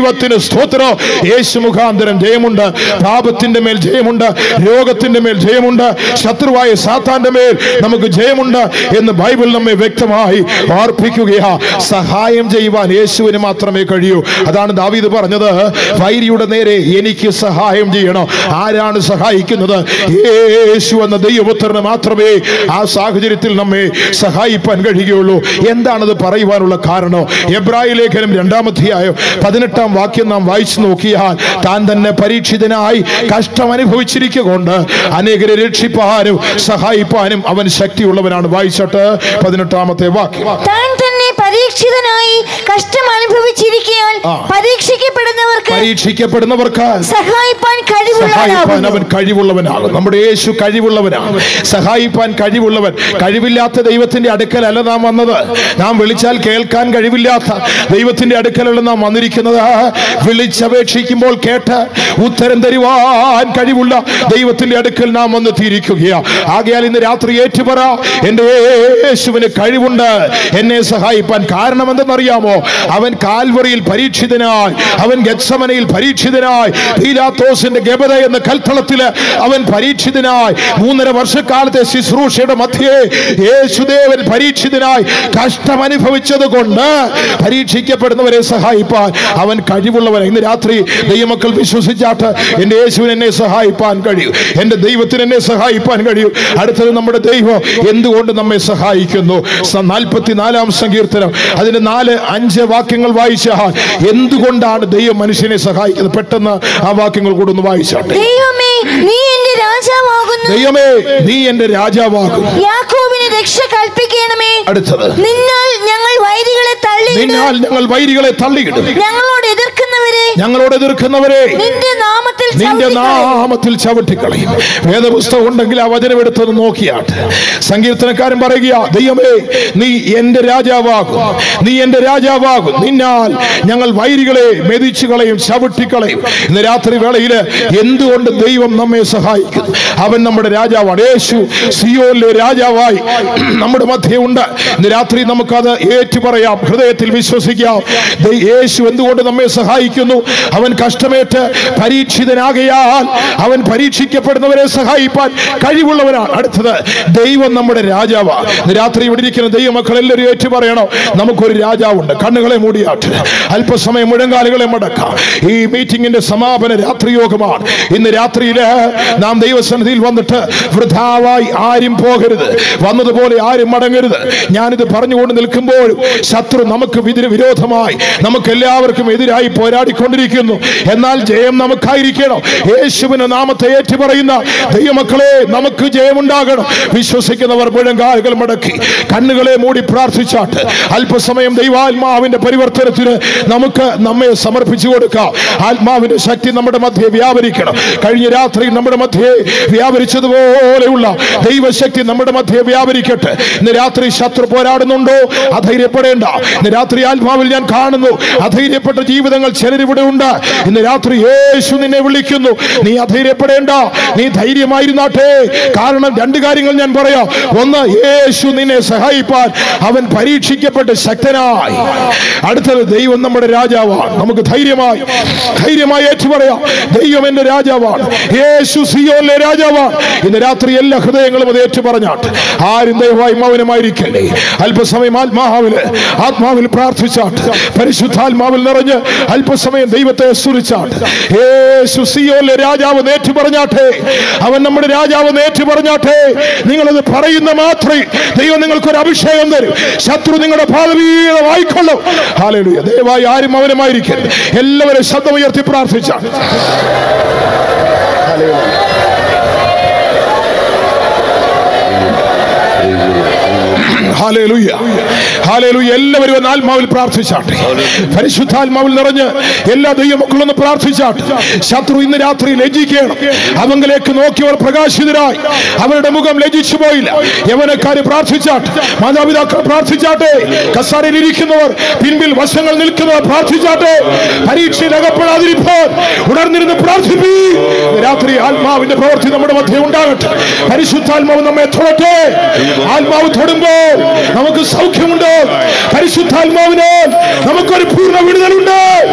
ദൈവത്തിന് സ്തോത്രം യേശു മുഖാന്തരം ജയമുണ്ട് പാപത്തിന്റെ മേൽ ജയമുണ്ട് രോഗത്തിന്റെ മേൽ ജയമുണ്ട് ശത്രുവായ സാത്താന്റെ മേൽ നമുക്ക് ജയമുണ്ട് എന്ന് ബൈബിൾ നമ്മെ വ്യക്തമായി ഓർപ്പിക്കുകയാ സഹായം ചെയ്യുവാൻ യേശുവിന് മാത്രമേ കഴിയൂ അതാണ് ദാവീദ് പറഞ്ഞത് വൈരിയുടെ നേരെ എനിക്ക് സഹായം ചെയ്യണം ആരാണ് സഹായിക്കുന്നത് യേശു എന്ന ദൈവപുത്രന് മാത്രമേ ആ സാഹചര്യത്തിൽ നമ്മെ സഹായിപ്പാൻ കഴിയുകയുള്ളൂ എന്താണത് പറയുവാനുള്ള കാരണം എബ്രായ ലേഖനം രണ്ടാമധ്യായം പതിനെട്ടാം വാക്യം നാം വായിച്ചു നോക്കിയാൽ താൻ തന്നെ പരീക്ഷിതനായി കഷ്ടം അനുഭവിച്ചിരിക്കൊണ്ട് അനേകരെ രക്ഷിപ്പാനും സഹായിപ്പാനും അവൻ ശക്തിയുള്ളവനാണ് വായിച്ചിട്ട് പതിനെട്ടാമത്തെ വാക്യം താൻ തന്നെ പരീക്ഷിതനായി കഷ്ടം അനുഭവിച്ചിരിക്കാൻ ആ. പരീക്ഷിക്കപ്പെടുന്നവർക്ക് പരീക്ഷിക്കപ്പെടുന്നവർക്ക് സഹായിപ്പാൻ സഹായിപ്പാൻ കഴിവുള്ളവനാകുന്നു അവൻ കഴിവുള്ളവനാകും നമ്മുടെ യേശു കഴിവുള്ളവനാണ് സഹായിപ്പാൻ കഴിവുള്ളവൻ കഴിവില്ലാത്ത ദൈവത്തിന്റെ അടുക്കലല്ല നാം വന്നത് നാം വിളിച്ചാൽ കേൾക്കാൻ കഴിവില്ലാത്ത ദൈവത്തിന്റെ അടുക്കലല്ല നാം വന്നിരിക്കുന്നത് വിളിച്ചപേക്ഷിക്കുമ്പോൾ കേട്ട് ഉത്തരം തരുവാൻ കഴിവുള്ള ദൈവത്തിന്റെ അടുക്കൽ നാം വന്ന് തീരിക്കുകയാണ് ആകയാൽ ഇന്ന് രാത്രി ഏറ്റുപറ എന്റെ യേശുവിന് കഴിവുണ്ട് എന്നെ സഹായിപ്പാൻ കാരണം എന്തെന്നറിയാമോ അവൻ കാൽവറിയിൽ പരീക്ഷിതനായി അവൻ ഗത്സമനയിൽ പരീക്ഷിതനായി പീലാത്തോസിന്റെ ഗബത എന്ന കൽത്തളത്തില് അവൻ പരീക്ഷിതനായി മൂന്നര വർഷക്കാലത്തെ ശുശ്രൂഷയുടെ മധ്യേ യേശുദേവൻ പരീക്ഷിതനായി കഷ്ടം അനുഭവിച്ചത് കൊണ്ട് പരീക്ഷിക്കപ്പെടുന്നവരെ സഹായിപ്പാൻ അവൻ കഴിവുള്ളവൻ ഇന്ന് രാത്രി ദൈവമക്കൾ വിശ്വസിച്ചാട്ട് എന്റെ യേശുവിന് എന്നെ സഹായിപ്പാൻ കഴിയും എന്റെ ദൈവത്തിന് എന്നെ സഹായിപ്പാൻ കഴിയും അടുത്തത് നമ്മുടെ ദൈവം എന്തുകൊണ്ട് നമ്മെ സഹായിക്കുന്നു നാൽപ്പത്തിനാലാം സങ്കീർത്തനം അതിന്റെ നാല് അഞ്ച് വാക്യങ്ങൾ വായിച്ചാൽ എന്തുകൊണ്ടാണ് ദൈവം മനുഷ്യനെ സഹായിക്കുന്നത് പെട്ടെന്ന് ആ വാക്യങ്ങൾ കൂടെ ഒന്ന് വായിച്ചാട്ടെ ദൈവമേ നീ എന്റെ രാജാവാകുന്നു ദൈവമേ നീ എന്റെ രാജാവാകും യാക്കോബിന് രക്ഷ കൽപ്പിക്കണമേ അടുത്തത് നിന്നാൽ ഞങ്ങൾ വൈരികളെ തള്ളിയിടും നിന്നാൽ ഞങ്ങൾ വൈരികളെ തള്ളിയിടും ഞങ്ങളോട് എതിർക്കുന്നവരെ ഞങ്ങളോട് എതിർക്കുന്നവരെ നിന്റെ നാമത്തിൽ നിന്റെ ചവിട്ടിക്കളയും. നാമത്തിൽ ചവിട്ടിക്കളയും വേദപുസ്തകം ഉണ്ടെങ്കിൽ ആ വചനം എടുത്തത് നോക്കിയാട്ട് സങ്കീർത്തനക്കാരൻ പറയുക ദൈവമേ നീ എന്റെ രാജാവാകും നീ എന്റെ രാജാവാകും നിന്നാൽ ഞങ്ങൾ വൈരികളെ മെതിച്ചു കളയും ചവിട്ടിക്കളയും ഇന്ന് രാത്രി വേളയില് എന്തുകൊണ്ട് ദൈവം നമ്മെ സഹായിക്കും അവൻ നമ്മുടെ രാജാവാണ് യേശു സിയോലിലെ രാജാവായി നമ്മുടെ മധ്യേ ഉണ്ട് ഇന്ന് രാത്രി നമുക്കത് ഏറ്റുപറയാം ഹൃദയത്തിൽ വിശ്വസിക്കാം ദൈ- യേശു എന്തുകൊണ്ട് നമ്മെ സഹായിക്കുന്നു അവൻ കഷ്ടമേറ്റ് പരീക്ഷിതനാകയാൽ അവൻ പരീക്ഷിക്കപ്പെടുന്നവരെ സഹായിപ്പാൻ കഴിവുള്ളവനാണ് അടുത്തത് ദൈവം നമ്മുടെ രാജാവാണ് ഇന്ന് രാത്രി ഇവിടെ ഇരിക്കുന്ന ദൈവമക്കൾ എല്ലാവരും ഏറ്റു പറയണോ നമുക്കൊരു രാജാവുണ്ട് കണ്ണുകളെ മൂടിയാട്ട് അല്പസമയം മുഴങ്കാലുകളെ മടക്കാം ഈ മീറ്റിംഗിന്റെ സമാപന രാത്രിയോഗമാണ് ഇന്ന് രാത്രിയില് നാം ദൈവസന്നിധിയിൽ വന്നിട്ട് വൃഥാവായി ആരും പോകരുത് വന്നതുപോലെ ആരും മടങ്ങരുത് ഞാനിത് പറഞ്ഞുകൊണ്ട് നിൽക്കുമ്പോൾ ശത്രു നമുക്ക് വിതിര വിരോധമായി നമുക്ക് എല്ലാവർക്കും എതിരായി പോരാടിക്കൊണ്ടിരിക്കുന്നു എന്നാൽ ജയം നമുക്കായിരിക്കണം യേശുവിന്റെ നാമത്തെ ഏറ്റു പറയുന്ന ദൈവമക്കളെ നമുക്ക് ജയമുണ്ടാകണം വിശ്വസിക്കുന്നവർ മുഴങ്കാലുകൾ മടക്കി കണ്ണുകളെ മൂടി പ്രാർത്ഥിച്ചാട്ട് അല്പസമയം ദൈവാത്മാവിന്റെ പരിവർത്തനത്തിന് നമുക്ക് നമ്മെ സമർപ്പിച്ചു കൊടുക്കാം ആത്മാവിന്റെ ശക്തി നമ്മുടെ മധ്യേ വ്യാപരിക്കണം കഴിഞ്ഞ രാത്രി നമ്മുടെ മധ്യേ വ്യാപരിച്ചതുപോലെയുള്ള ദൈവശക്തി നമ്മുടെ മധ്യേ വ്യാപരിക്കട്ടെ ഇന്ന് രാത്രി ശത്രു പോരാടുന്നുണ്ടോ അധൈര്യപ്പെടേണ്ട ഇന്ന് രാത്രി ആത്മാവിൽ ഞാൻ കാണുന്നു അധൈര്യപ്പെട്ട ജീവിതങ്ങൾ ചിലരിവിടെ ഉണ്ട് ഇന്ന് രാത്രി യേശു നിന്നെ വിളിക്കുന്നു നീ അധൈര്യപ്പെടേണ്ട നീ ധൈര്യമായിരുന്നാട്ടെ കാരണം രണ്ട് കാര്യങ്ങൾ ഞാൻ പറയാം ഒന്ന് യേശു നിന്നെ സഹായിപ്പാൻ അവൻ പരീക്ഷിക്കപ്പെട്ട് ശക്തനായി അടുത്തത് ദൈവം നമ്മുടെ രാജാവാണ് നമുക്ക് ധൈര്യമായി ധൈര്യമായി ഏറ്റു പറയാം ദൈവം എന്റെ രാജാവാണ് യേശു സിയോലെ രാജാവാണ് ഇന്ന് രാത്രി എല്ലാ ഹൃദയങ്ങളും അത് ഏറ്റു പറഞ്ഞാട്ട് ആരും ദയവായി മൗനമായിരിക്കല്ലേ അല്പസമയം ആത്മാവില് ആത്മാവിൽ പ്രാർത്ഥിച്ചാട്ട് പരിശുദ്ധാത്മാവിൽ നിറഞ്ഞ് അല്പസമയം ദൈവത്തെ സ്തുതിച്ചാട്ട് യേശു സിയോലെ രാജാവ് നേറ്റു പറഞ്ഞാട്ടെ അവൻ നമ്മുടെ രാജാവ് നേറ്റു പറഞ്ഞാട്ടെ നിങ്ങളത് പറയുന്ന മാത്രമേ ദൈവം നിങ്ങൾക്കൊരു അഭിഷേകം തരും ശത്രു നിങ്ങളുടെ ഭാവീയമായിക്കൊള്ളും ഹാലലുയ ദയവായി ആരും മൗനമായിരിക്കരുത് എല്ലാവരും ശബ്ദമുയർത്തി പ്രാർത്ഥിച്ചാണ് ഹാലേലുയ്യ ഹാലേലുയ്യ എല്ലാവരും ഒന്ന് ആത്മാവിൽ പ്രാർത്ഥിച്ചാട്ടെ പരിശുദ്ധാത്മാവിൽ നിറഞ്ഞ് എല്ലാ ദൈവമക്കളും ഒന്ന് പ്രാർത്ഥിച്ചാട്ടെ ശത്രു ഇന്ന് രാത്രി ലജ്ജിക്കണം അവങ്കിലേക്ക് നോക്കിയവർ പ്രകാശിതരായി അവരുടെ മുഖം ലജ്ജിച്ചു പോയില്ല യവനക്കാര് പ്രാർത്ഥിച്ചാട്ടെ മാതാപിതാക്കൾ പ്രാർത്ഥിച്ചാട്ടെ കസാരയിൽ ഇരിക്കുന്നവർ പിൻപിൽ വശങ്ങൾ നിൽക്കുന്നവർ പ്രാർത്ഥിച്ചാട്ടെ പരീക്ഷയിൽ അകപ്പെടാതിരിപ്പോൾ ഉണർന്നിരുന്ന് പ്രാർത്ഥിപ്പി രാത്രി ആത്മാവിന്റെ പ്രവൃത്തി നമ്മുടെ മധ്യ ഉണ്ടാകട്ടെ പരിശുദ്ധാത്മാവ് നമ്മെ തൊടട്ടെ ആത്മാവ് തൊടുമ്പോൾ നമുക്ക് സൗഖ്യമുണ്ട് പരിശുദ്ധാത്മാവിനാൽ നമുക്കൊരു പൂർണ്ണ വിടുതലുണ്ട്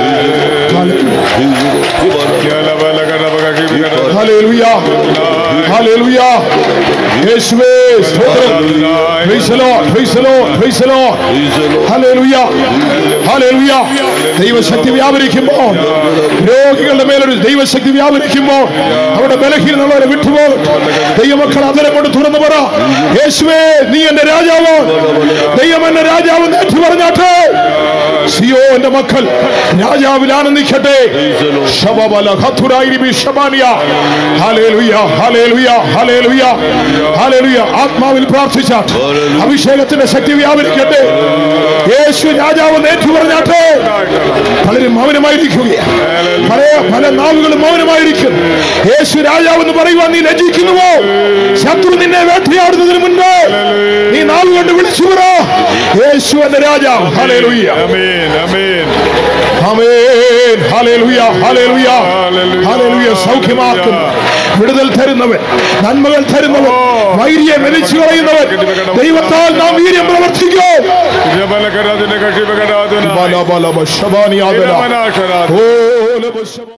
ഹല്ലേലൂയ ഹല്ലേലൂയ യേശുവേ സ്തോത്രം praise the lord praise the lord praise the lord ഹല്ലേലൂയ ഹല്ലേലൂയ ദൈവശക്തി വ്യാപരിക്കുമ്പോൾ രോഗികളുടെ മേലൊരു ദൈവശക്തി വ്യാപരിക്കുമ്പോൾ അവിടെ ബലഹീനമുള്ളവരെ വിട്ടുപോകും ദൈവമക്കൾ അതിനെ കൊണ്ട് തുറന്നു പറ യേശുവേ നീ എന്റെ രാജാവ് ദൈവം എന്റെ രാജാവ് നേറ്റു പറഞ്ഞാട്ടെ സിയോ എന്റെ മക്കൾ രാജാവിൽ ആനന്ദിക്കട്ടെ ശബബല ഖത്തുരായിരിബി ശബാനിയ ഹല്ലേലൂയ ഹല്ലേലൂയ ഹല്ലേലൂയ ഹല്ലേലൂയ ആത്മാവിൽ പ്രാർത്ഥിച്ചാട്ട് അഭിഷേകത്തിന്റെ ശക്തി വ്യാപരിക്കട്ടെ യേശു രാജാവ് നേറ്റു പറഞ്ഞാട്ടെ പലരും മൗനമായിരിക്കുകയാണ് പല പല നാവുകളും മൗനമായിരിക്കും യേശു രാജാവ് എന്ന് പറയുവാൻ നീ ലജ്ജിക്കുന്നുവോ ശത്രു നിന്നെ വേട്ടയാടുന്നതിന് മുൻപ് നീ നാവ് കൊണ്ട് വിളിച്ചു പറ യേശു എന്റെ രാജാവ് ഹല്ലേലൂയ Amen. Amen. ആമേൻ ഹല്ലേലൂയ ഹല്ലേലൂയ ഹല്ലേലൂയ സൗഖ്യമാക്കും വിടുതൽ തരുന്നവൻ നന്മകൾ തരുന്നവൻ വൈര്യെ മെലിച്ചു കളയുന്നവൻ ദൈവത്താൽ നാം വീര്യം പ്രവർത്തിക്കും ജബലകരാദിനെ കഷിബകരാദന. ബല ബല ബ ശബാനിയാദല. ഇരമനാശരാദ. ഓ ലബ ശബ-